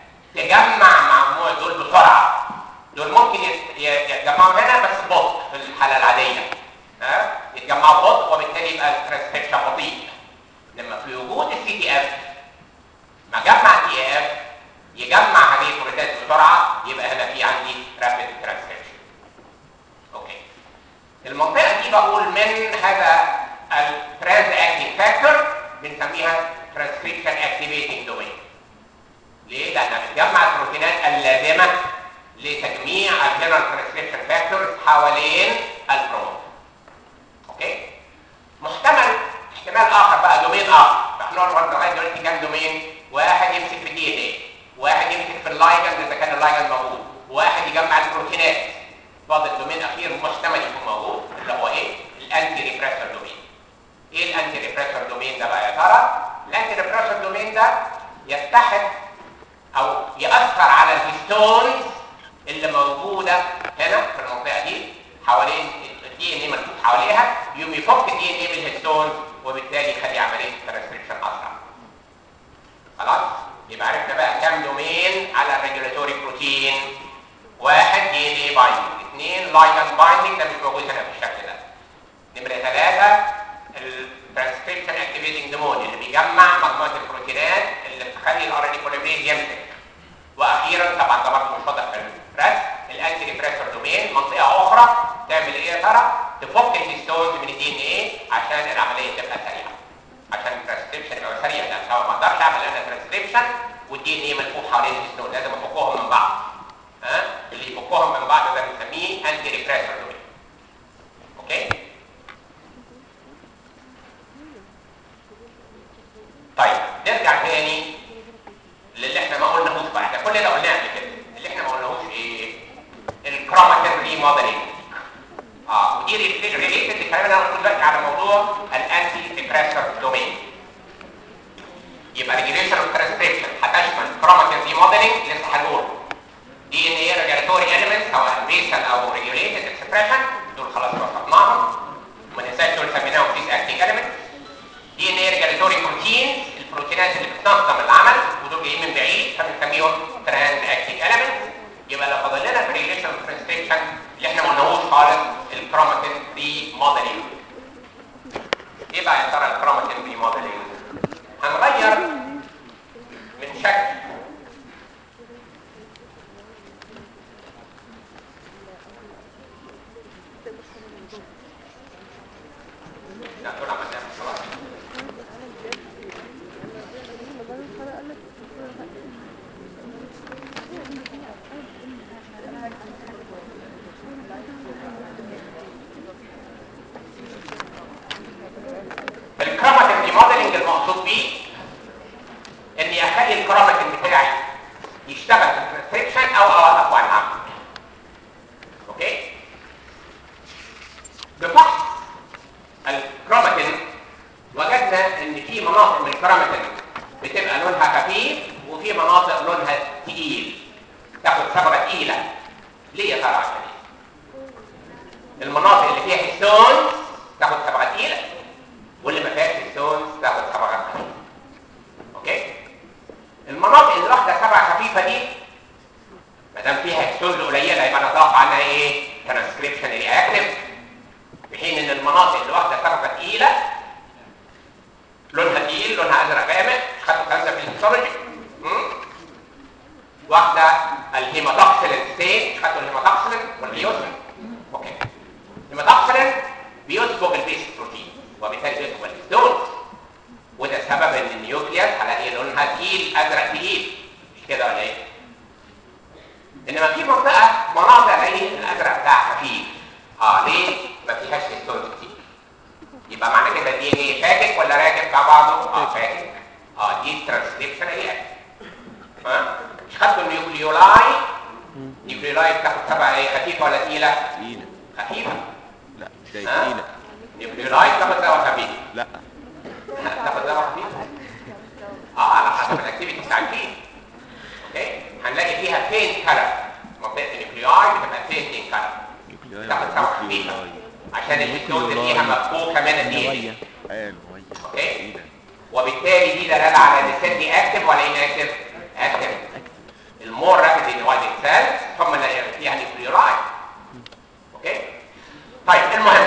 تجمع مجموعه دول بسرعه دول ممكن يتجمعوا هنا بس بطء في الحاله العاديه ها يتجمعوا بطء وبالتالي يبقى الترانسكريبشن بطيء لما في وجود السي تي اف ما جمع تي اف يجمع هذه البروتينات بسرعه يبقى هنا في عندي رابيد ترانسكريبشن اوكي المنطقه دي بقول من هذا الترانز اكتنج فاكتور بنسميها ترانسكريبشن اكتيفيتنج دومين ليه؟ لانها بتجمع البروتينات اللازمه لتجميع الجنرال ترانسكريبشن فاكتورز حوالين البروموتر اوكي محتمل احتمال اخر بقى دومين اخر احنا قلنا لغايه دلوقتي كام دومين واحد يمسك في الدي ان اي واحد يمسك في اللايجند اذا كان اللايجند موجود واحد يجمع البروتينات فاضل دومين اخير محتمل يكون موجود اللي هو ايه الانتي ريبريسور دومين ايه الانتي ريبريسور دومين ده بقى يا ترى الانتي ريبريسور دومين ده يتحد او ياثر على الهيستونز اللي موجوده هنا في المنطقه دي حوالين الدي ان اي ملفوف حواليها يقوم يفك الدي ان اي من الهيستونز وبالتالي يخلي عمليه الترانسكريبشن اسرع خلاص يبقى عرفنا بقى كام دومين على الريجولاتوري بروتين واحد دي ان اي بايندنج اثنين لايجند بايندنج ده مش موجود هنا في الشكل ده نمره ثلاثه الترانسكريبشن اكتيفيتنج دومون اللي بيجمع مجموعه البروتينات اللي بتخلي الار ان اي بوليمريز يمسك واخيرا طبعا ده برضه مش واضح في الرسم الانتي ريبريسور دومين منطقه اخرى تعمل ايه يا ترى؟ تفك الهيستونز من الدي ان ايه عشان العمليه تبقى سريعه عشان الترانسكريبشن يبقى سريع لان طبعا ما اقدرش اعمل انا ترانسكريبشن والدي ان ايه ملفوف حوالين الهيستون لازم افكهم من بعض ها اللي يفكهم من بعض ده بنسميه انتي ريبريسور دومين اوكي طيب نرجع تاني للي احنا ما قلناهوش بقى احنا كل ده قلناه قبل كده اللي احنا ما قلناهوش ايه الكروماتين ريموديلنج اه ودي ريليتد للكلام اللي انا قلته دلوقتي على موضوع الانتي ديبريسور دومين يبقى ريجوليشن اوف ترانسكريبشن هتشمل كروماتين ريموديلنج لسه هنقول دي ان اي ريجولاتوري اليمنتس او بيسل او ريجوليتد اكسبريشن دول خلاص وصفناهم وما ننساش دول سميناهم فيس اكتنج اليمنتس دي ان اي ريجولاتوري بروتينز البروتينات اللي بتنظم العمل ودول جايين من بعيد فبنسميهم ترانز اكتنج اليمنتس يبقى لو فاضل لنا في الريليشن اوف ترانسكريبشن اللي احنا ما قلناهوش خالص الكروماتين ريموديلنج ايه بقى يا ترى الكروماتين ريموديلنج هنغير من شكل لا دول عملناهم خلاص الكراماتين ريموديلنج المقصود بيه اني اخلي الكراماتين بتاعي يشتغل في الترانسكريبشن او اوقفه عن العمل اوكي بفحص الكراماتين وجدنا ان في مناطق من الكراماتين بتبقى لونها خفيف وفي مناطق لونها تقيل تاخد صبغه تقيله ليه يا ترى عشان ايه المناطق اللي فيها هيستونز تاخد صبغه تقيله واللي ما فيهاش هيستونز تاخد صبغه خفيفه اوكي المناطق اللي واخده صبغه خفيفه دي ما دام فيها هيستونز قليله يبقى نتوقع عنها ايه ترانسكريبشن رياكتيف في حين ان المناطق اللي واخده صبغه تقيله لونها تقيل لونها ازرق غامق مش خدتوا الكلام ده في الهيستولوجي واخده الهيماتوكسيلين ستين مش خدتوا الهيماتوكسيلين والهيوسين اوكي الهيماتوكسيلين بيسبق البيسك بروتين وبالتالي بيسبق الهيستون وده سبب ان النيوكليوس هلاقي لونها تقيل ازرق تقيل مش كده ولا ايه؟ انما في منطقه مناطق الاقي الازرق بتاعها خفيف اه ليه؟ ما فيهاش هيستون كتير يبقى معنى كده الدي ان ايه فاكك ولا راكب مع بعضه؟ اه فاكك اه دي ترانسكريبشن رياكشن ها مش خدتوا النيوكليولاي نيوكليولاي بتاخد تبع ايه خفيفه ولا تقيله؟ تقيلة خفيفه لا ده ها؟ تقيلة نيوكليولاي بتاخد دواء خفيف لا تاخد دواء خفيف اه على حسب الاكتيفيتي بتاع الجين اوكي هنلاقي فيها فين كلر منطقه النيوكليولاي بتبقى فين فين كلر نيوكليولاي تاخد ولا دواء خفيفه نيوكليولاي عشان الهيستوز اللي فيها مفكوكه من الدي ان نوية ايه نوية اوكي تقيلة وبالتالي دي دلاله على ان السيل دي اكتف ولا ان اكتف؟ اكتف المور رابيد ديفايدنج سيلز هم اللي فيها نيوكليولاي اوكي طيب المهم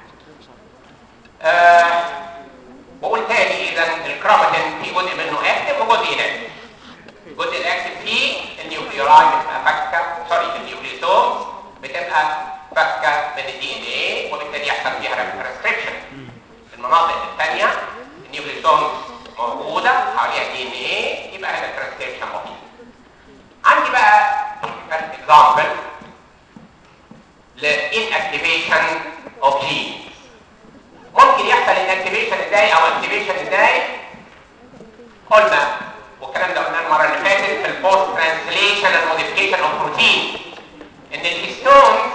آه بقول تاني اذا الكراماتين في جزء منه اكتف وجزء انكتف الجزء الاكتف فيه النيوكليولاي بتبقى فكه سوري النيوكليوسوم بتبقى فكه من الدي ان ايه وبالتالي يحصل فيها ترانسكريبشن المناطق الثانيه النيوكليوسوم موجوده حواليها دي ان ايه يبقى هنا الترانسكريبشن بسيط عندي بقى اكزامبل لانكتيفيشن اوف جين ممكن يحصل انكتيفيشن ازاي او اكتيفيشن ازاي قلنا والكلام ده قلناه المره اللي فاتت في البوست ترانسليشن موديفيكيشن اوف بروتين ان الهيستونز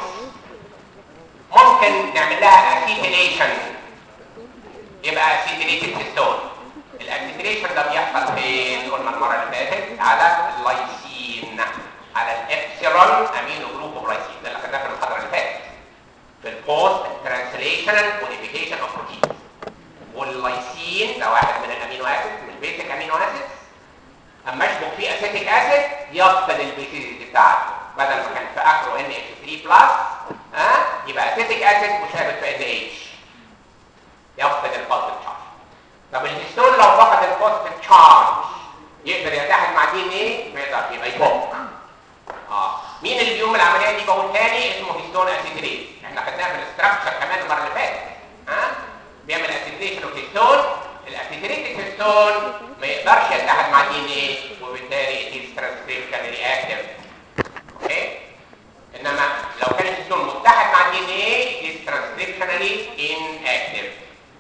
ممكن نعمل لها اسيتيليشن يبقى اسيتيليتد هيستون الاسيتيليشن ده بيحصل فين قلنا المره اللي فاتت على اللايسين على الابسيرون امينو جروب اوف لايسين ده اللي خدناه في المحاضره اللي فاتت في البوست ترانسليشن موديفيكيشن اوف بروتين واللايسين ده واحد من الامينو اسيد من البيسك امينو اسيد اما اشبك فيه اسيتيك اسيد يفقد البيسيديتي بتاعته بدل ما كان في اخره ان اتش 3 بلس ها يبقى اسيتيك اسيد مشابه في ان اتش يفقد البوزيتيف تشارج طب الهيستون لو فقد البوزيتيف تشارج يقدر يتحد مع دي ان ايه ما يقدرش يبقى يفك اه مين اللي بيقوم العمليه دي بقول تاني اسمه هيستون اسيتيليز احنا خدناها في الاستراكشر كمان المره اللي فاتت ها بيعمل اسيتيليشن اوف هيستون الاسيتيليتد هيستون ما يقدرش يتحد مع دي ان ايه وبالتالي اتس ترانسكريبشن رياكتيف اوكي انما لو كان الهيستون متحد مع دي ان ايه اتس ترانسكريبشنالي ان اكتيف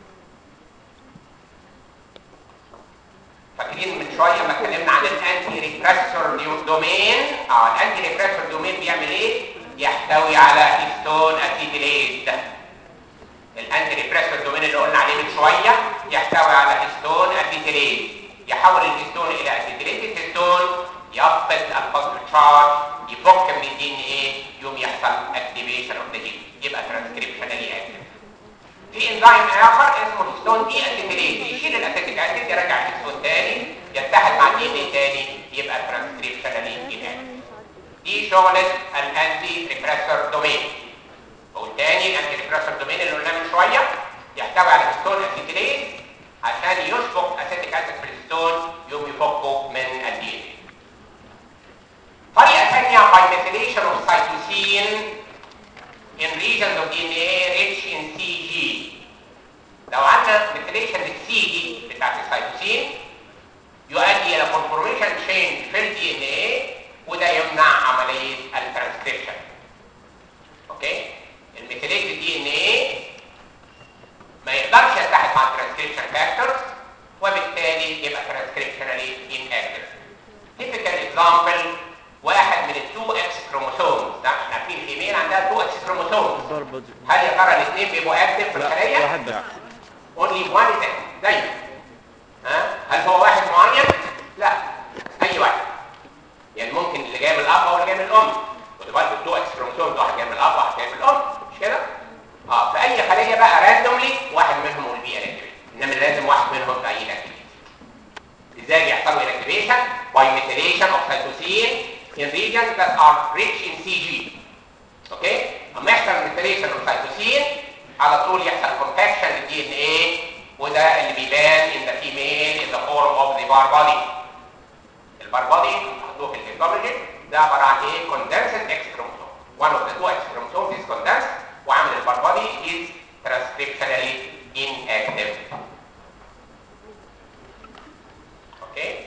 فاكرين من شويه لما اتكلمنا عن الانتي ريبريسور دومين اه الانتي ريبريسور دومين بيعمل ايه يحتوي على هيستون اسيتيليز الانتي ريبريسور دومين اللي قلنا عليه من شويه يحتوي على هيستون اسيتيليز يحول الهيستون الى اسيتيليتد هيستون يفقد البوزيتيف تشارج يفك من الدي ان ايه يوم يحصل اكتيفيشن اوف ذا جين يبقى ترانسكريبشنالي اكتيف في انزيم اخر اسمه هيستون دي اسيتيليز يشيل الاسيتيك اسيد يرجع الهيستون تاني يتحد مع الدي ان ايه تاني يبقى ترانسكريبشنالي اناكتيف دي شغله الانتي ريبريسور دومين والتاني الانتي ريبريسور دومين اللي قلناه من شويه يحتوي على هيستون اسيتيليز عشان يسبق اسيتيك اسيد في الهيستون يوم يفكه من الدي ان ايه طريقه ثانيه باي ميثيليشن اوف سيتوسين in regions of DNA rich in CG لو عندنا methylation للسي دي بتاعت السيتوسين يؤدي الى conformation change في الدي ان ايه وده يمنع عمليه الترانسكريبشن اوكي الميثيليتد دي ان ايه ما يقدرش يتحد مع الترانسكريبشن فاكتورز وبالتالي يبقى ترانسكريبشنالي inactive typical example واحد من التو اكس كروموسومز ده احنا عارفين الفيميل عندها تو اكس كروموسومز ضربة هل يا ترى الاثنين بيبقوا اكتف في الخليه؟ واحد بس only one is active دايما ها هل هو واحد معين؟ لا اي واحد يعني ممكن اللي جاي من الاب او اللي جاي من الام خد بالك التو اكس كروموسومز واحد جاي من الاب وواحد جاي من الام مش كده؟ اه في اي خليه بقى راندوملي واحد منهم will be inactivated انما لازم واحد منهم بقى inactivated ازاي بيحصلوا inactivation by methylation of cytosine in regions that are rich in CG اوكي اما يحصل methylation of cytosine على طول يحصل compaction للدي ان ايه وده اللي بيبان in the female in the form of the bar body البار body بنحطوه في الهيستولوجي ده عباره عن ايه condensed X chromosome one of the two X chromosomes is condensed وعامل البار body is transcriptionally inactive اوكي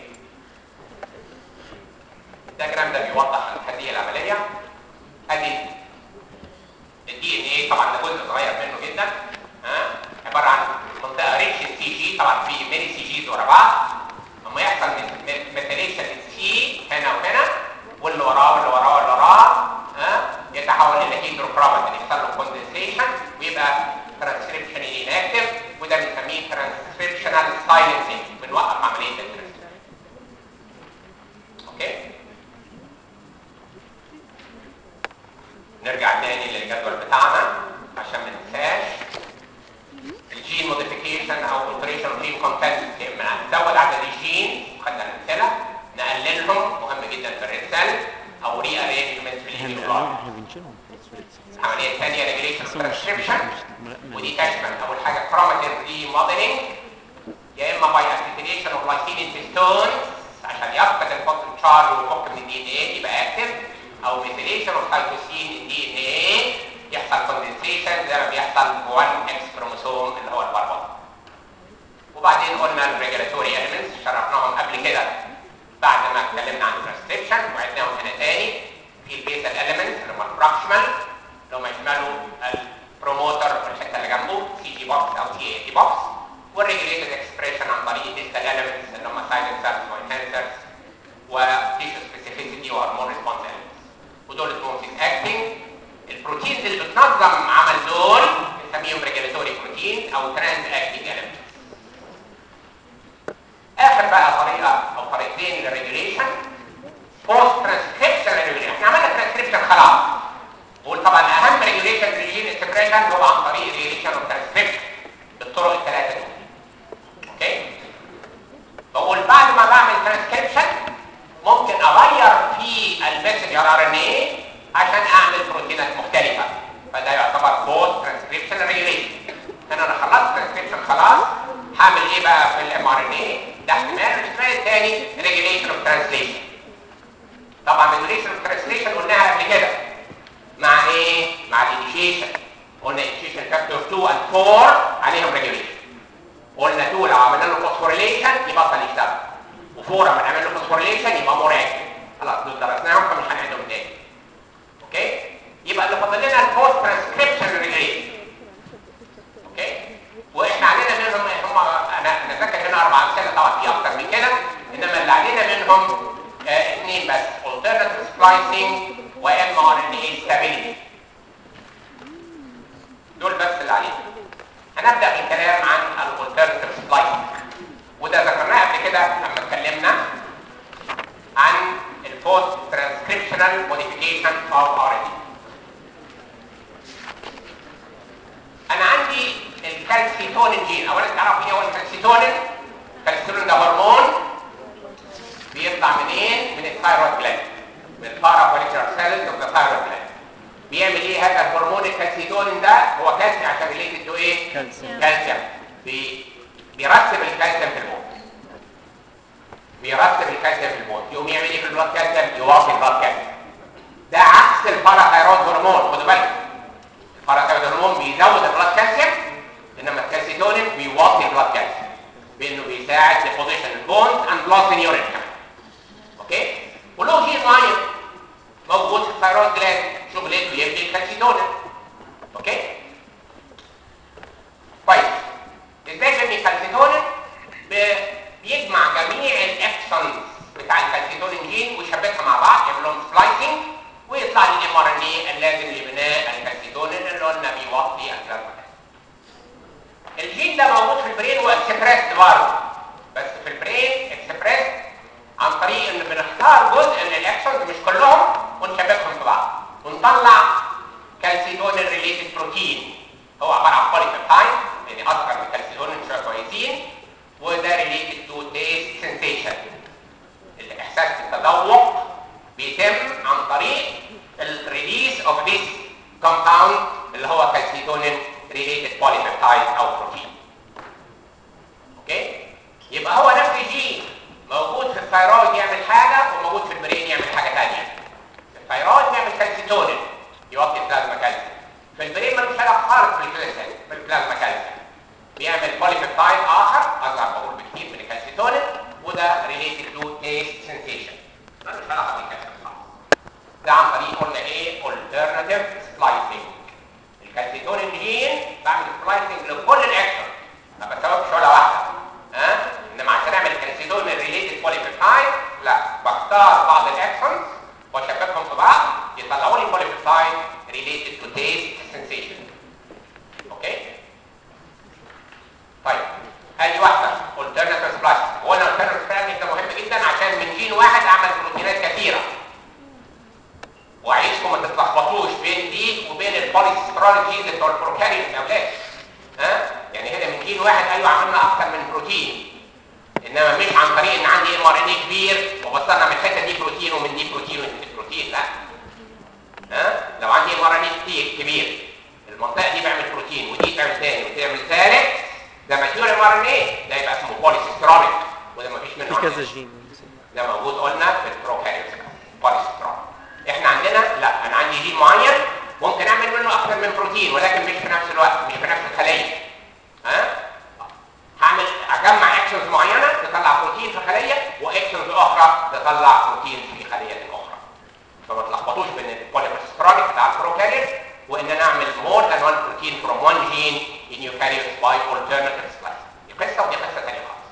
الدياجرام ده بيوضح هذه العمليه ادي الدي ان ايه طبعا ده جزء صغير منه جدا ها عباره عن منطقه ريتش سي جي طبعا في ميني سي جيز ورا بعض اما يحصل ميثيليشن السي هنا وهنا واللي وراه واللي وراه واللي وراه ها يتحول الى هيدروكروماتين يحصل له كوندنسيشن ويبقى ترانسكريبشن اناكتيف وده بنسميه ترانسكريبشنال سايلنسنج بنوقف عمليه الترانسكريبشن اوكي نرجع تاني للجدول بتاعنا عشان ما ننساش الجين موديفيكيشن او alteration of gene content اما نزود عدد الجين خدنا الامثله نقللهم مهم جدا في الريد سيل او ري ارينجمنت في احنا الهيموجلوبين احنا بنشيلهم العمليه الثانيه ريجوليشن بس اوف هو مش- ترانسكريبشن مش- مش- ودي تشمل اول حاجه كروماتين ري موديلنج يا اما باي اسيتيليشن اوف لايسين هيستون عشان يفقد الفوسفور تشارج ويفك من الدي ان ايه يبقى اكتف او ميثيليشن اوف سايتوسين الدي ان ايه يحصل كوندنسيشن زي ما بيحصل في 1 اكس كروموسوم اللي هو البربط وبعدين قلنا الريجولاتوري اليمنتس شرحناهم قبل كده بعد ما اتكلمنا عن الترانسكريبشن وعدناهم هنا تاني في البيزل اليمنتس اللي هم الفراكشنال اللي هم يشملوا البروموتر في الحته اللي جنبه سي جي بوكس او سي اي تي بوكس والريجوليتد اكسبريشن عن طريق الديستال اليمنتس اللي هم سايلنسرز وانهانسرز وتيشو سبيسيفيسيتي وهرمون ريسبونس اليمنتس ودول اسمهم سيس اكتنج البروتينز اللي بتنظم عمل دول بنسميهم ريجولاتوري بروتين او ترانس اكتنج اليمنتس اخر بقى طريقه او طريقتين للريجوليشن بوست ترانسكريبشن ريجوليشن احنا عملنا ترانسكريبشن خلاص بقول طبعا اهم ريجوليشن للجين اكسبريشن هو عن طريق ريجوليشن اوف ترانسكريبشن بالطرق الثلاثه دول اوكي بقول بعد ما بعمل ترانسكريبشن ممكن اغير في المسنجر ار ان اي عشان اعمل بروتينات مختلفه فده يعتبر بوست ترانسكريبشن ريجوليشن انا انا خلصت ترانسكريبشن خلاص هعمل ايه بقى في الام ار ان اي ده احتمال الاحتمال الثاني ريجوليشن اوف ترانسليشن طبعا ريجوليشن اوف ترانسليشن قلناها قبل كده مع ايه مع الانيشيشن قلنا انيشيشن فاكتور 2 and 4 عليهم ريجوليشن قلنا 2 لو عملنا له فوسفوريليشن يبطل يشتغل و4 لما نعمل له فوسفوريليشن يبقى مور اكتف خلاص دول درسناهم فمش هنعيدهم تاني اوكي يبقى اللي فاضل لنا البوست ترانسكريبشن ريجوليشن اوكي واحنا علينا منهم هم انا انا فاكر هنا اربع امثله طبعا في اكتر من كده انما اللي علينا منهم آه اثنين بس alternative splicing و mRNA stability دول بس اللي علينا هنبدا بالكلام عن الالترناتيف سبلايسنج وده ذكرناه قبل كده لما اتكلمنا عن البوست ترانسكريبشنال موديفيكيشن اوف ار ان انا عندي الكالسيتونين جين اولا تعرفوا ايه هو الكالسيتونين الكالسيتونين ده هرمون بيطلع منين من الثايرويد جلاند من البارافوليكولار سيلز اوف ذا ثايرويد جلاند بيعمل ايه هذا الهرمون الكالسيتونين ده هو كالسيوم عشان ريليتد تو ايه كالسيوم. كالسيوم بي بيرتب الكالسيوم في الموت بيرتب الكالسيوم في الموت يقوم يعمل ايه في البلاد كالسيوم يواصل البلاد كالسيوم ده عكس الباراثايرويد هرمون خدوا بالكم الباراثايرويد بونز اند لوس ان يورين كمان اوكي وله جين معين موجود في الثيرويد جلاند شغلته يبني الكالسيتونين اوكي كويس ازاي بيبني الكالسيتونين ب- بيجمع جميع الاكسونز بتاع الكالسيتونين جين ويشبكها مع بعض يعمل لهم سبلايسنج ويطلع لي الام ار ان اي اللازم لبناء الكالسيتونين اللي قلنا بيوطي البلازما الجين ده موجود في البرين واكسبريسد برضه بس في البرين اكسبريسد عن طريق ان بنختار جزء من الاكسونز مش كلهم ونشبكهم في بعض ونطلع كالسيتونين ريليتد بروتين هو عباره عن بوليبيبتايد يعني اصغر من الكالسيتونين شويه كويسين وده ريليتد تو تيست سنسيشن الاحساس بالتذوق بيتم عن طريق الريليس اوف ذيس كومباوند اللي هو كالسيتونين ريليتد بوليبيبتايد او بروتين اوكي يبقى هو نفس الجين موجود في الثيرويد يعمل حاجه وموجود في البرين يعمل حاجه ثانيه الثيرويد بيعمل كالسيتونين يوطي البلازما كالسيوم في البرين ملوش علاقه خالص بالبلازما بالبلازما كالسيوم بيعمل بوليبيبتايد اخر اصغر بقول بكتير من الكالسيتونين وده ريليتد تو تيست سنسيشن ملوش علاقه بالكالسيوم خالص ده عن طريق قلنا ايه alternative splicing الكالسيتونين جين بعمل سبلايسنج لكل الاكشن ما بسويش ولا واحده ها انما عشان اعمل كالسيتونين ريليتد بوليبيبتايد لا بختار بعض الاكشنز واشبكهم في بعض يطلعوا لي بوليبيبتايد ريليتد تو تيست سنسيشن اوكي طيب ادي واحده alternative splicing هو alternative splicing ده مهم جدا عشان من جين واحد اعمل بروتينات كثيره وعايزكم ما تتلخبطوش بين دي وبين البوليسترولوجيز بتوع البروكاريوت يا اولاد ها يعني هنا من جين واحد ايوه عملنا اكتر من بروتين انما مش عن طريق ان عندي ام ار ان كبير وبصلنا من الحته دي بروتين ومن دي بروتين ومن دي بروتين لا ها لو عندي ام ار ان كتير كبير المنطقه دي بعمل بروتين ودي تعمل ثاني ودي تعمل ثالث ده ماتيور ام ار ان ايه ده يبقى اسمه بوليستروليك وده مفيش منه في عندنا. كذا جين ده موجود قلنا في البروكاريوت بوليسترول احنا عندنا لا انا عندي جين معين ممكن اعمل منه اكثر من بروتين ولكن مش في نفس الوقت مش في نفس الخليه ها هعمل اجمع اكشنز معينه تطلع بروتين في خليه واكشنز اخرى تطلع بروتين في خليه اخرى فما تلخبطوش بين البوليسترول بتاع البروكاريوت وان انا اعمل more than one protein from one gene in eukaryotes by alternative splice دي قصه ودي قصه ثانيه خالص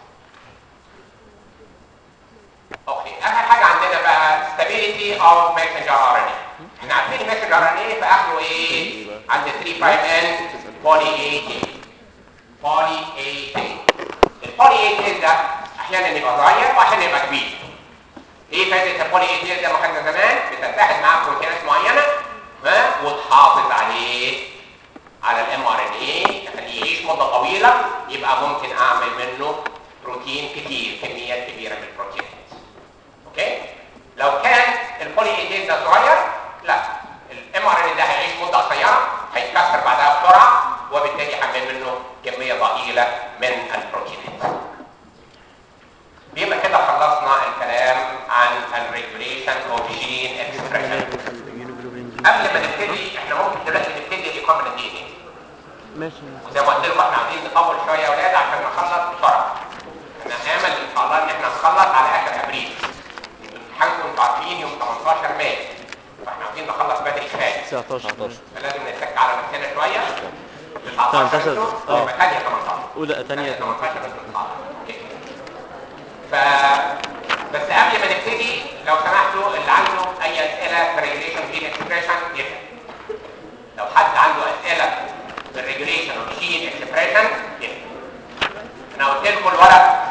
اوكي اخر حاجه عندنا بقى stability of messenger RNA احنا عارفين messenger RNA في اخره ايه عند 3 prime end poly A chain poly A chain البولي A chain ده احيانا يبقى صغير واحيانا يبقى كبير ايه فائده البولي A chain زي ما خدنا زمان بتتحد معاه بروتينات معينه ها وتحافظ عليه على الام ار ان اي تخليه يعيش مده طويله يبقى ممكن اعمل منه بروتين كتير كميات كبيره من البروتينات اوكي لو كان البولي ايتين ده صغير لا الام ار ان ده هيعيش مده قصيره هيتكسر بعدها بسرعه وبالتالي هعمل منه كميه ضئيله من البروتينات يبقى كده خلصنا الكلام عن الريجوليشن اوف جين اكسبريشن قبل ما نبتدي احنا ممكن دلوقتي نبتدي ريكومبنت دي ان ماشي وزي ما قلت لكم احنا عايزين نطول شويه يا اولاد عشان نخلص بسرعه. احنا امل ان شاء الله ان احنا نخلص على اخر ابريل. امتحانكم انتوا عارفين يوم 18 مايو. فاحنا عايزين نخلص بدري كفايه. 19 فلازم نتك على نفسنا شويه. 18 انتوا اه. يبقى ثانيه 18. اولى ثانيه 18 بس 19. اوكي. ف بس قبل ما نبتدي لو سمحتوا اللي عنده اي اسئله في ريجوليشن جين اكسبريشن يسال. لو حد عنده اسئله في الريجوليشن اوف جين اكسبريشن يسال. انا قلت لكم الورق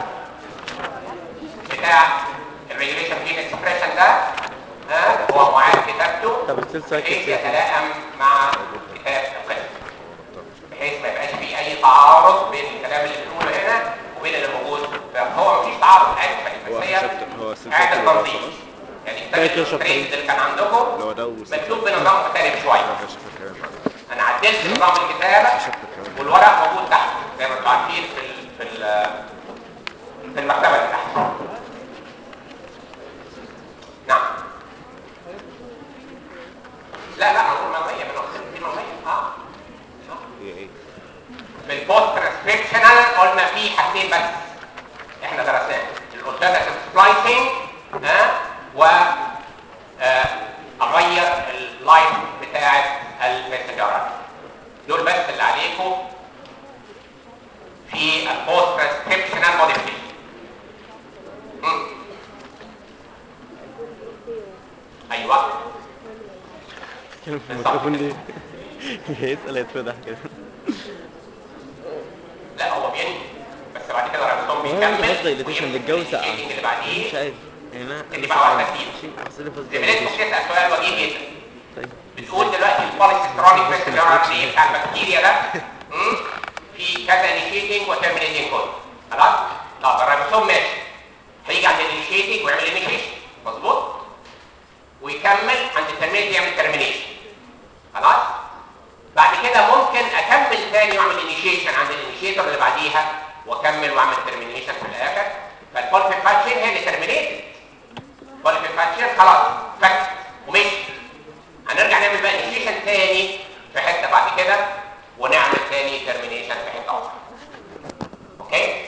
بتاع الريجوليشن جين اكسبريشن ده ها هو معاد كتابته طب السلسله بحيث كده يتلائم مع كتاب القسم بحيث ما يبقاش فيه اي تعارض بين الكلام اللي بنقوله هنا وبين اللي موجود فهو مفيش تعارض اكشن هو بس هي شابتر- هو سلسلة اعاده الدراسة تنظيم بس. يعني باقي كتاب شابتر. التريد اللي كان عندكم اللي هو ده وسلسلة- مكتوب بنظام مختلف شويه ده شابتر كمان بعد. انا عدلت نظام الكتابه والورق موجود تحت زي ما انتم عارفين في ال في ال في المكتبه اللي تحت نعم لا لا موجود مرميه من وقت دي مرميه اه ايه ايه في البوست ترانسكريبشنال قلنا في حاجتين بس احنا درسناهم بتكلم في الميكروفون ليه؟ يسأل يتفضح كده لا هو بينهي بس بعد كده الريبوسوم هو بيكمل عنده فاز دايليتيشن ويمسك للجو ساقعة الانيشيتنج اللي بعديه مش عارف يعني انا دي انا بقى واحدة ساقعة. جديدة. شيء حصل لي فاز زميلتكم دايليتيشن بتسال سؤال وجيه جدا طيب بتقول دلوقتي البوليسترونيك فيست اللي هو عامل ايه بتاع البكتيريا ده مم؟ في كذا انيشيتنج وترمينيتنج كود خلاص؟ طب الريبوسوم ماشي هيجي عند الانيشيتنج ويعمل انيشيشن مظبوط؟ ويكمل عند الترمينيت يعمل ترمينيشن خلاص؟ بعد كده ممكن اكمل تاني واعمل انيشيشن عند الانيشيتور اللي بعديها واكمل واعمل ترمينيشن في الاخر فالبوليفيكاشن هي اللي ترمينيتد بوليفيكاشن خلاص فك ومشي هنرجع نعمل بقى انيشيشن تاني في حته بعد كده ونعمل تاني ترمينيشن في حته اخرى اوكي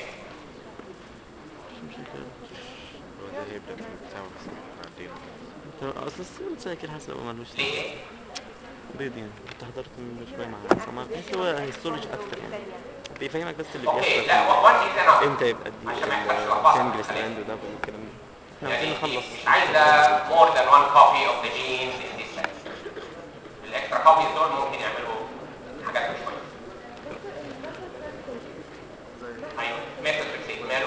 هو ده هيبدأ في البتاع بس بعدين طب اصل السيول ساكر حاسس هو ملوش ليه؟ بيض يعني كنت حضرت منه شويه مع سمار بحس هو هيستولوجي اكتر يعني بيفهمك بس اللي اوكي بيحصل لا وان انا امتى يبقى دي عشان ما يحصلش لخبطة. الكانجرس لاند وده والكلام ده احنا عايزين يعني نخلص مش عايزه more than one copy of the gene in this set. الاكسترا copies دول ممكن يعملوا حاجات مش كويسه. ايوه ميثود فيكسيت ماله؟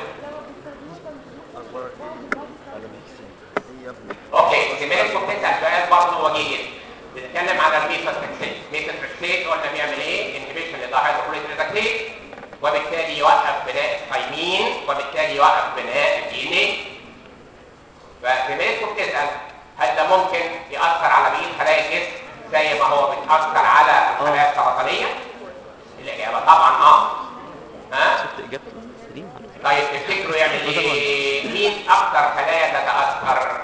اوكي زميلتكم بتسال سؤال برضه وجيه جدا. بنتكلم على الميثود فيكسيت، ميثود فيكسيت قلنا بيعمل ايه؟ انهبيشن للدايهيدروكلوريك ريدكتيز وبالتالي يوقف بناء الثايمين وبالتالي يوقف بناء الدي ان ايه. فزميلتكم بتسال هل ده ممكن ياثر على بقيه خلايا الجسم زي ما هو بيتاثر على الخلايا السرطانيه؟ الاجابه طبعا اه. ها؟ شفت اجابته سليم على فكرة. طيب تفتكروا يعمل ايه؟ مين اكثر خلايا تتاثر؟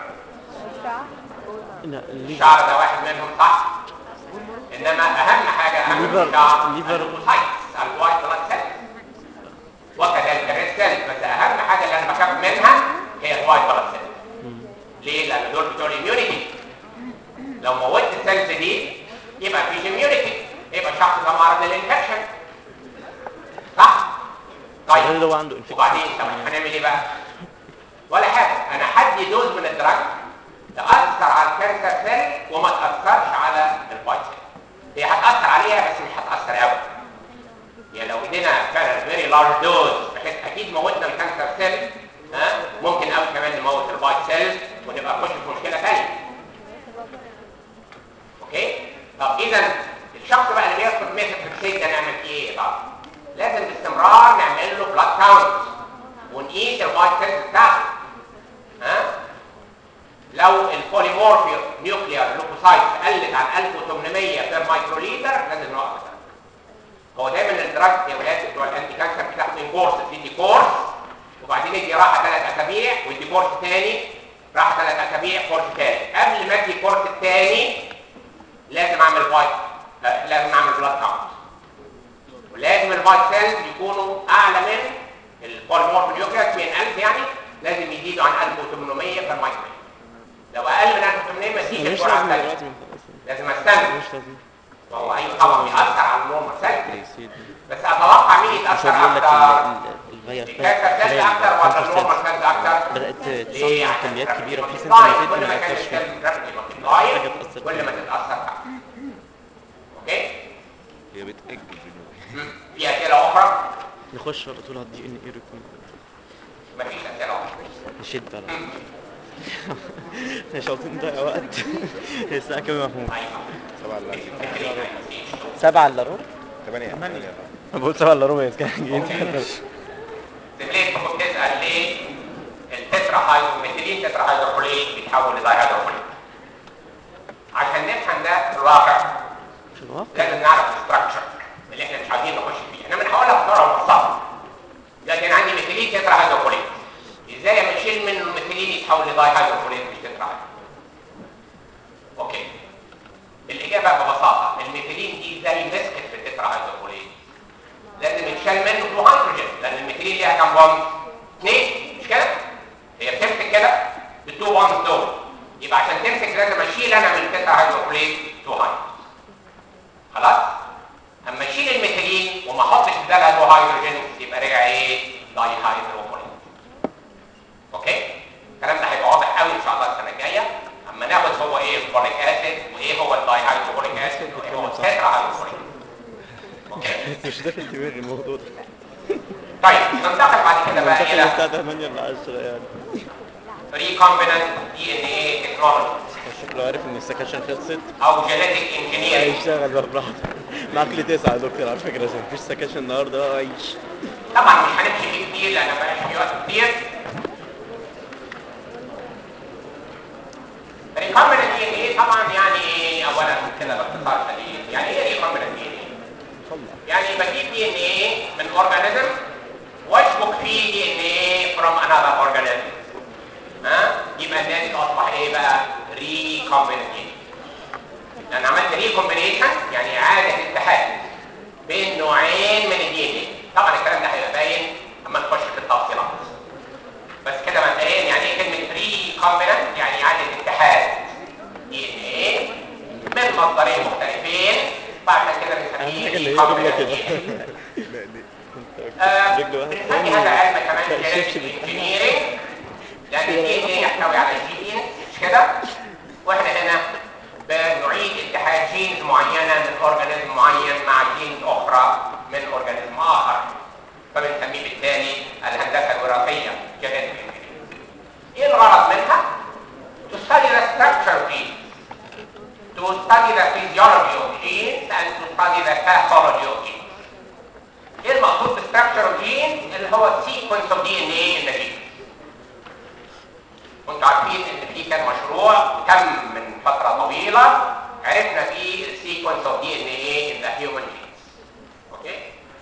لا الليفر الشعر ده واحد منهم صح؟ انما اهم حاجه اهم من الليفر- الشعر الليفر- الليفوسايتس الوايت بلاد سيلز وكذلك الريد سيلز بس اهم حاجه اللي انا بخاف منها هي الوايت بلاد سيلز ليه؟ لان دول بتوع الاميونيتي لو موتت السيلز دي يبقى مفيش اميونيتي يبقى الشخص ده معرض للانفكشن صح؟ طيب الراجل ده هو عنده infection. وبعدين طب هنعمل ايه بقى؟ ولا حاجه انا هدي دوز من الدراج تاثر على الكانسر سيل وما تاثرش على الوايت سيل هي هتاثر عليها بس مش هتاثر قوي يعني لو ادينا فعلا فيري لارج دوز بحيث اكيد موتنا الكانسر سيل ها ممكن قوي كمان نموت الوايت سيل ونبقى نخش في مشكله ثانيه اوكي طب اذا الشخص بقى اللي بياخد ميثوتريكسيت ده نعمل فيه ايه طب لازم باستمرار نعمل له بلاد كاونت ونقيس الوايت سيلز بتاعته ها لو البوليمورفي نيوكليار لوكوسايت قلت عن 1800 بير مايكروليتر لازم نوقف الدرج. هو دايما الدراج يا ولاد بتوع الانتي كانسر بتاخد كورس تدي كورس وبعدين يدي راحه ثلاث اسابيع ويدي كورس ثاني راحه ثلاث اسابيع كورس ثالث قبل ما ادي الكورس الثاني لازم اعمل فايت آه، لازم اعمل بلاد كاونت ولازم الفايت سيلز يكونوا اعلى من البوليمورف نيوكليس 100000 يعني لازم يزيدوا عن 1800 بير مايكرو لو اقل من 1800 ما تجيش مش الجرعه لازم الثانيه دلوقتي من خلاص لازم استنى مش لازم وهو ايوه طبعا بيأثر على النورمال سيل ليسيد بس اتوقع مين مش يتأثر هو بيقول لك اكتر الفيروس الكانسر سيل اكتر ولا النورمال سيل اكتر بدأت ليه؟ تصنع عشان كميات كبيرة بحيث انت multiply. ما كل تدي ما ما كان يأثرش فيها السيل rapidly multiply، حاجة تأثر كل ما تتأثر أكتر. اوكي هي بتأجل في النوم في اسئله اخرى نخش على طول على الدي ان اي ريكون مفيش اسئله اخرى نشد على طول. مش عاوزين نضيع وقت هي الساعة كام يا محمود؟ سبعة الا سبعة الا ربع؟ ثمانية ثمانية أنا بقول سبعة الا ربع يا كان جيت زميلتك كنت تسال ليه التترا هيدروميثيلين تترا هيدروكوليت بيتحول لداي هيدروكوليت عشان نفهم ده في الواقع في الواقع لازم نعرف الستراكشر اللي احنا مش عايزين نخش فيه انما انا هقولها بصوره مبسطه دلوقتي انا عندي ميثيلين تترا هيدروكوليت ازاي اما اشيل منه الميثيلين يتحول لداي هيدروكوليت مش تترا هيدروكوليت اوكي الاجابه ببساطه الميثيلين دي زي مسكت في التترا هيدروكوليت لازم يتشال منه تو هيدروجين لان الميثيلين ليها كام بوند؟ اثنين مش كده؟ هي بتمسك كده بالتو بوند دول يبقى عشان تمسك لازم اشيل انا من التترا هيدروكوليت تو هيدروجين خلاص؟ اما اشيل الميثيلين وما احطش بدالها تو هيدروجين يبقى رجع ايه؟ داي هيدروكوليت اوكي؟ الكلام ده هيبقى واضح قوي ان شاء الله السنه الجايه اما ناخد هو ايه الفوليك اسيد وايه ايه هو الداي هيدروكلوريك اسيد وايه هو التترا هيدروكلوريك اوكي مش داخل كبير الموضوع ده طيب ننتقل بعد كده بقى منتقل الى بتاع 8 ل 10 يعني recombinant DNA technology شكله عارف ان السكاشن خلصت او genetic engineering هيشتغل بقى براحته معاك لي تسعة يا دكتور على فكرة عشان مفيش سكاشن النهارده عيش طبعا مش هنمشي فيه كتير لان مبقاش فيه وقت كتير recombinant DNA طبعا يعني ايه اولا كده باختصار شديد يعني ايه recombinant DNA يعني بجيب دي ان ايه من اورجانيزم واشبك فيه دي ان ايه from another organism ها يبقى الناتج اصبح ايه بقى ريكومبينيشن لان عملت ريكومبينيشن يعني اعاده اتحاد بين نوعين من الدي ان ايه طبعا الكلام ده هيبقى باين اما نخش في التفصيلات بس كده مبدئيا يعني ايه كلمه ريكومبيننت يعني اعاده اتحاد دي ان ايه من مصدرين مختلفين بعد كده اهم بنسميه حاجة اللي هي جملة recombinant كده DNA. لا دي كنت آه، رجل واحد بنسمي هذا العلم كمان لا، جينيتك الشبشب بتاعها. انجينيرنج لان الدي ان ايه يحتوي على جين مش كده واحنا هنا بنعيد اتحاد جينز معينه من اورجانيزم معين مع جينز اخرى من اورجانيزم اخر فبنسميه بالتالي الهندسه الوراثيه جينيتك ايه الغرض منها؟ to study the structure of genes to study the physiology of genes and to study the pathology of genes ايه المقصود بالستراكشر اوف جين اللي هو السيكونس اوف دي ان ايه ان جين كنتوا عارفين ان في كان مشروع تم من فتره طويله عرفنا فيه السيكونس اوف دي ان ايه ان ذا هيومن جينز اوكي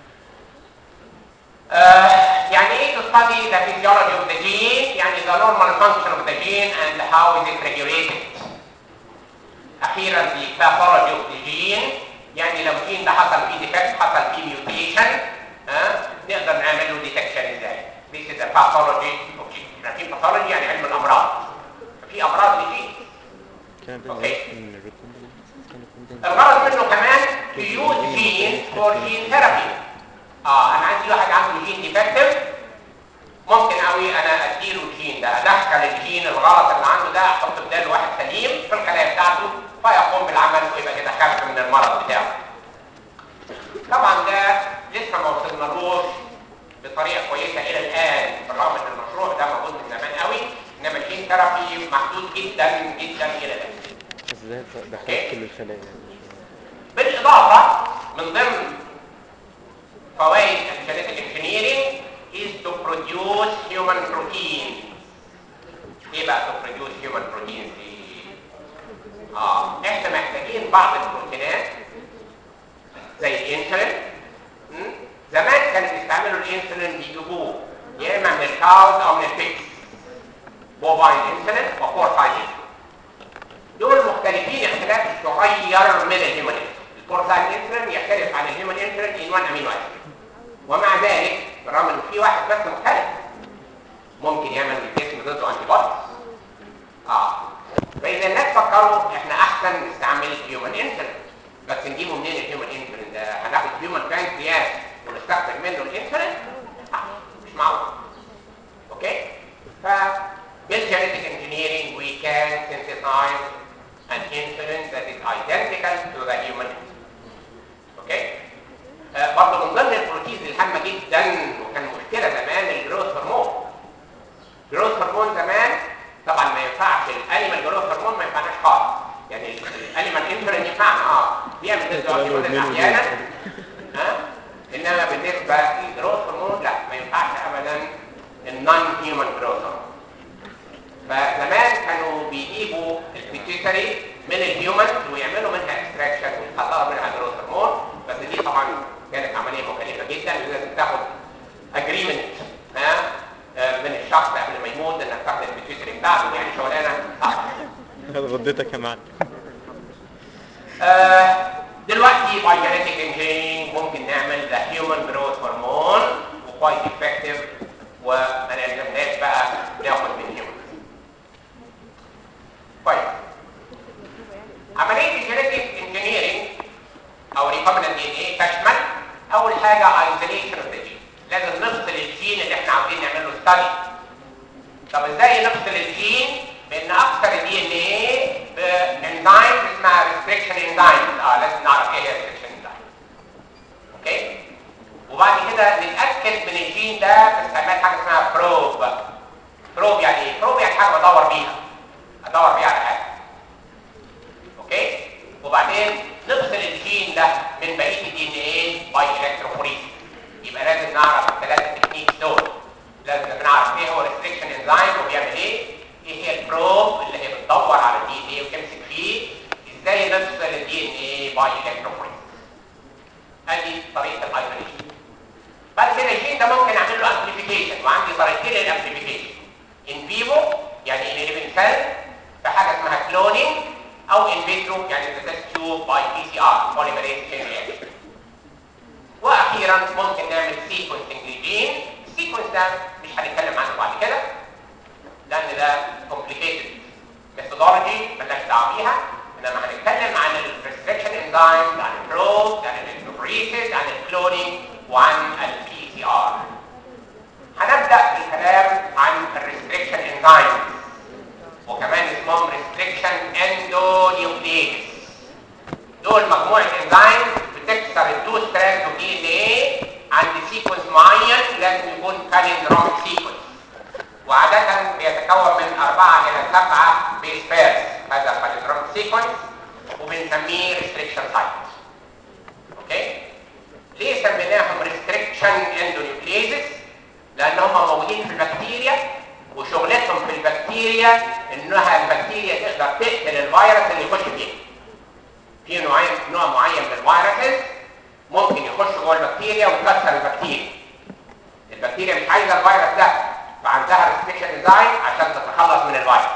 آه يعني ايه to study the physiology of the gene يعني the normal function of the gene and how is it regulated اخيرا the pathology of the gene يعني لو جين ده حصل فيه ديفكت حصل فيه ميوتيشن ها نقدر نعمل له ديتكشن ازاي this is the pathology of gene احنا في pathology يعني علم الامراض في امراض للجين كان أوكي. ان الريكومبيننت كان يكون الغرض منه كمان to use genes for gene therapy اه انا عندي واحد عنده جين ديفكتيف ممكن قوي انا اديله الجين ده ادخل الجين الغلط اللي عنده ده احط بداله واحد سليم في الخلايا بتاعته فيقوم بالعمل ويبقى كده خف من المرض بتاعه طبعا ده لسه ما وصلنالوش بطريقه كويسه الى الان بالرغم ان المشروع ده موجود من زمان قوي انما الجين ثيرابي محدود جدا جدا الى الان ازاي دخلت كل الخلايا يعني بالاضافه من ضمن فوائد الجينيتك انجينيرنج is to produce human proteins ايه بقى to produce human proteins دي اه احنا محتاجين بعض البروتينات زي الانسولين م? زمان كانوا بيستعملوا الانسولين بيجيبوه يا اما من الكاوز او من البيكس بوفاين انسولين وبورفاين انسولين دول مختلفين اختلاف صغير من الهيومن البورفاين انسولين يختلف عن الهيومن انسولين ان 1 امينو اسيد ومع ذلك بالرغم ان في واحد بس مختلف ممكن يعمل الجسم ضده انتي بوديز اه فاذا الناس فكروا احنا احسن نستعمل الهيومن انسولين بس نجيبه منين الهيومن انسولين ده هناخد هيومن بانكرياس ونستخرج منه الانسولين آه. مش معقول اوكي ف بالجينيتك engineering we can synthesize an insulin that is identical to the human اوكي آه برضه من ضمن البروتينز الهامه جدا وكان مشكله زمان الجروث هرمون جروث هرمون زمان طبعا ما ينفعش الانيمال جروث هرمون ما ينفعناش خالص يعني الانيمال انسولين ينفعنا اه بيعمل ضد الاوتيزم احيانا ها انما بالنسبه للجروث هرمون لا ما ينفعش ابدا النون هيومن جروث هرمون فزمان كانوا بيجيبوا البيتيوتري من الهيومن ويعملوا منها اكستراكشن ويطلعوا منها جروث هرمون بس دي طبعا كانت عمليه مكلفه جدا لازم تاخد اجريمنت ها آه، من الشخص قبل ما يموت انك تاخد البيتيوتري بتاعته يعني شغلانه صعبه خد غدتك يا معلم آه، دلوقتي باي جينيتك انجينيرنج ممكن نعمل ذا هيومن جروث هرمون وكويس افكتيف وما نلزمناش بقى ناخد من هيومن طيب عمليه الجينيتك انجينيرنج او ريكومبيننت دي ان ايه تشمل اول حاجه ايزوليشن اوف ذا جين لازم نفصل الجين اللي احنا عاوزين نعمل له ستادي طب ازاي نفصل الجين بان اكثر الدي ان ايه بانزيم اسمها ريستريكشن انزايم اه لازم نعرف ايه هي ريستريكشن انزايم اوكي وبعد كده نتاكد من الجين ده باستعمال حاجه اسمها بروب بروب يعني ايه بروب يعني حاجه بدور بيها ادور بيها على حاجه اوكي وبعدين نفصل الجين ده من بقيه الدي ان ايه باي الكتروفوريس يبقى لازم نعرف الثلاثه تكنيكس دول لازم نعرف ايه هو ريستريكشن انزايم وبيعمل ايه ايه هي البروب اللي هي بتدور على الدي ان ايه وتمسك فيه ازاي نفصل الدي ان ايه باي الكتروفوريس ادي طريقه الايزوليشن بعد كده الجين ده ممكن اعمل له امبليفيكيشن وعندي طريقتين للامبليفيكيشن ان فيفو يعني ان ليفنج سيل في حاجه اسمها كلونينج او ان فيترو يعني تيست تيوب باي بي سي ار بوليمريز تشين رياكشن واخيرا ممكن نعمل سيكونسنج للجين السيكونس ده مش هنتكلم عنه بعد كده لان ده كومبليكيتد ميثودولوجي مالناش دعوه بيها انما هنتكلم عن الريستريكشن انزايمز عن البروب عن الالكتروفوريسيس عن الكلونينج وعن البي سي ار هنبدا بالكلام عن الريستريكشن انزايمز وكمان اسمهم ريستريكشن اندونيوكليز دول مجموعه انزايمز بتكسر التو ستراند اوف دي ان ايه عند سيكونس معين لازم يكون باليندروميك سيكونس وعاده بيتكون من أربعة إلى سبعة بيس بيرز هذا الباليندروميك سيكونس وبنسميه ريستريكشن سايت اوكي ليه سميناهم ريستريكشن اندونيوكليزز لان هم موجودين في البكتيريا وشغلتهم في البكتيريا انها البكتيريا تقدر تقتل الفيروس اللي يخش فيها في نوعين نوع معين من الفيروسز ممكن يخش جوه البكتيريا ويكسر البكتيريا البكتيريا مش عايزه الفيروس ده فعندها ريستريكشن انزايم عشان تتخلص من الفيروس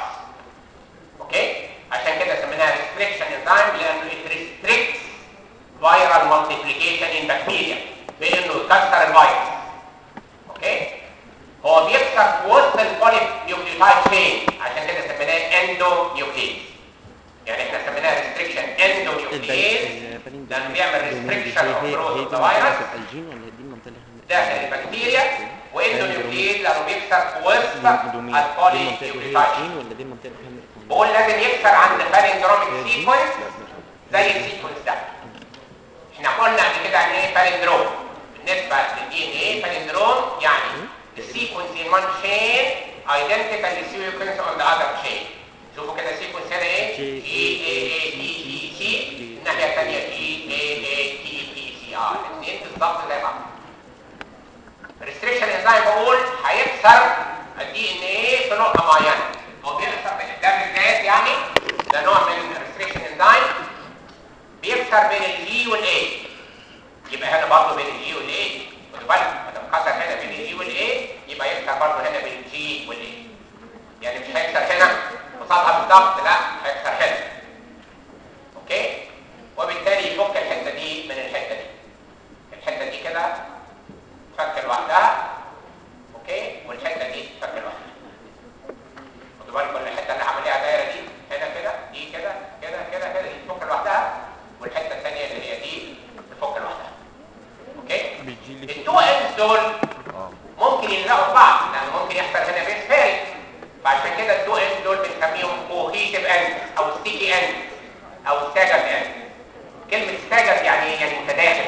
اوكي عشان كده سميناها ريستريكشن انزايم لانه it restricts viral multiplication in bacteria بانه يكسر الفيروس اوكي هو بيكسر في وسط البولي نيوكليوتايد تشين عشان كده سميناه اندو نيوكليز يعني احنا سميناها ريستريكشن اندو نيوكليز لانه بيعمل ريستريكشن اوف جروث اوف ذا فيروس الجين ولا دي المنطقه اللي احنا داخل البكتيريا واندو نيوكليز لانه بيكسر في وسط دي البولي المنطقه اللي هي نيوكليوتايد الجين ولا دي المنطقه اللي احنا بقول لازم يكسر عند باليندروميك سيكونس زي السيكونس ده احنا قلنا قبل كده عن ايه باليندروم بالنسبه للدي ان ايه باليندروم يعني السيكونس in one chain identical sequence on the other chain شوفوا كده السيكونس هنا ايه G- جي اي اي تي تي سي الناحيه الثانيه جي اي اي تي تي سي ار الاثنين بالظبط زي بعض الريستريكشن انزايم بقول هيكسر الدي ان ايه في نقطه معينه او بيكسر ده بالذات يعني ده نوع من الريستريكشن انزايم بيكسر بين الجي والاي يبقى هنا برضه بين الجي والاي خدوا بالك ما دام كسر هنا بين الجي والاي يبقى يكسر برضه هنا بين الجي والاي يعني مش هيكسر هنا قصادها بالظبط لا هيكسر هنا اوكي وبالتالي يفك الحته دي من الحته دي الحته دي كده تفك لوحدها اوكي والحته دي تفك لوحدها خدوا بالكم ان الحته اللي عامل لها دايره دي هنا كده دي كده كده كده كده دي تفك لوحدها والحته الثانيه اللي هي دي تفك لوحدها اوكي بالجي اللي التو اندز دول ممكن يلزقوا في بعض لان ممكن يحصل هنا بيس بيرنج فعشان كده التو اندز دول بنسميهم كوهيسيف اند او ستيكي اند او ستاجر اند كلمه ستاجر يعني ايه؟ يعني متداخل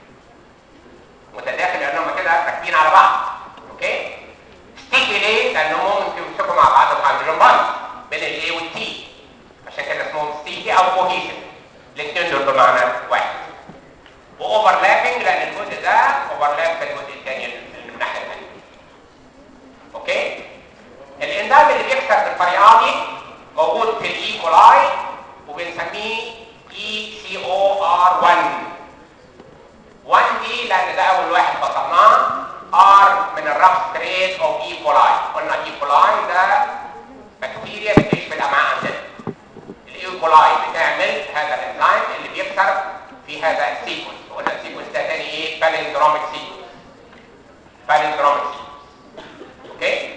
متداخل لانهم كده راكبين على بعض اوكي ستيكي ليه لانهم ممكن يمسكوا مع بعض في هيدروجين بوند بين الاي والتي عشان كده اسمهم ستيكي او كوهيسيف الاثنين دول بمعنى واحد واوفرلابنج لان الجزء ده اوفرلاب في الجزء الثاني اللي من الناحيه الثانيه اوكي الانزيم اللي بيكسر بالطريقه دي موجود في الاي كولاي وبنسميه اي سي او ار 1 1 دي لان ده اول واحد فصلناه ار من الراب ستريت اوف اي كولاي قلنا اي كولاي ده بكتيريا بتعيش في الامعاء عندنا الاي كولاي بتعمل هذا الانزيم اللي بيكسر في هذا السيكونس قلنا السيكونس ده تاني ايه باليندروميك سيكونس باليندروميك سيكونس اوكي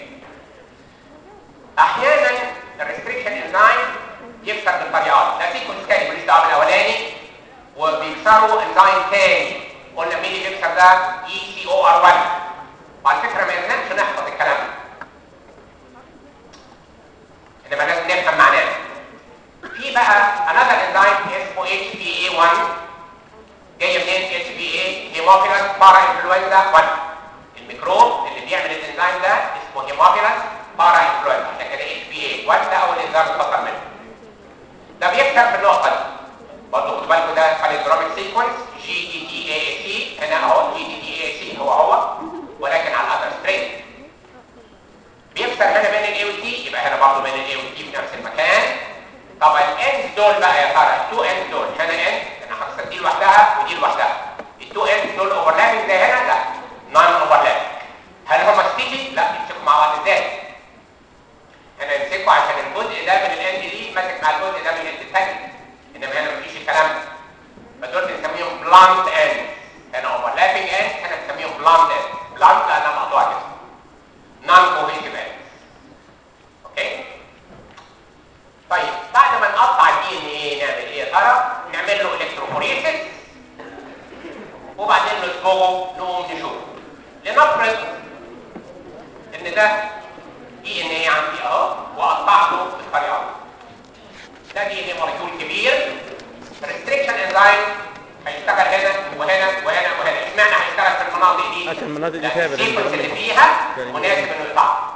احيانا الريستريكشن انزيم يكسر بالطريقه دي ده سيكونس تاني ماليش دعوه بالاولاني وبيكسروا انزيم تاني قلنا مين اللي بيكسر ده اي سي او ار 1 وعلى فكره ما يلزمش نحفظ الكلام ده انما لازم نفهم معناه في في بقى another enzyme اسمه HPA1 جايه منين HPA هيموفيلس بارا انفلونزا 1 الميكروب اللي بيعمل الانزيم ده اسمه هيموفيلس بارا انفلونزا عشان كده HPA 1 ده اول انزيم اتفضل منه ده بيكتب في النقطه دي برضه خدوا بالكم ده باليدروميك سيكونس جي دي تي اي سي هنا اهو جي دي تي اي سي هو هو ولكن على الاذر ستريت بيكسر هنا بين الاي والتي يبقى هنا برضه بين الاي والتي في نفس المكان طب الاندز دول بقى يا ترى التو اندز دول هنا اند انا هكسر دي لوحدها ودي لوحدها التو اندز دول اوفرلابنج زي هنا لا نون اوفرلابنج هل هما ستيكي؟ لا يمسكوا مع بعض ازاي؟ هنا يمسكوا عشان الجزء ده من الاند دي ماسك مع الجزء ده من الاند الثاني انما هنا مفيش الكلام ده فدول بنسميهم بلانت اند هنا اوفرلابنج اند هنا بنسميهم بلانت اند بلانت لانها مقطوعه كده نون كوهيسيف اند اوكي طيب بعد ما نقطع الدي ان ايه نعمل ايه يا ترى نعمل له الكتروفوريسيس وبعدين نصبغه نقوم نشوف لنفرض ان ده دي ان ايه عندي اهو وقطعته بالطريقه دي ده دي ان ايه مولكيول كبير ريستريكشن انزايم هيشتغل هنا وهنا وهنا وهنا اشمعنى هيشتغل في المناطق دي عشان المناطق دي لأن فيها السيكونس بالانزيم. اللي فيها يعني مناسب انه يقطعها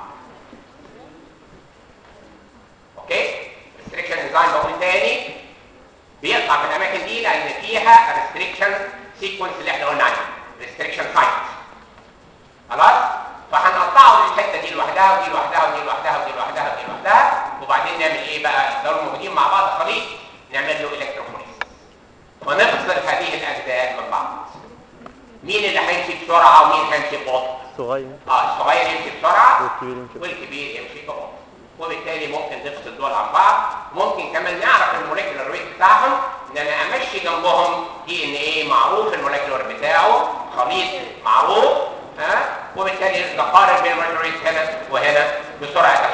اوكي ريستريكشن انزايم بقول تاني بيقطع في الاماكن دي لان فيها ريستريكشن سيكونس اللي احنا قلنا عليه ريستريكشن سايت خلاص فهنقطعه الحته دي لوحدها ودي لوحدها ودي لوحدها ودي لوحدها ودي لوحدها وبعدين نعمل ايه بقى لو موجودين مع بعض خليط نعمل له الكتروفوريسيس ونفصل هذه الاجزاء من بعض مين اللي هيمشي بسرعه ومين هيمشي ببطء صغير اه الصغير يمشي بسرعه والكبير يمشي ببطء. والكبير يمشي ببطء وبالتالي ممكن نفصل دول عن بعض ممكن كمان نعرف الموليكولر ويت بتاعهم ان انا امشي جنبهم دي ان ايه معروف الموليكولر بتاعه خليط معروف ها وبالتالي نقارن بين الموليكولر ويت هنا وهنا بسرعه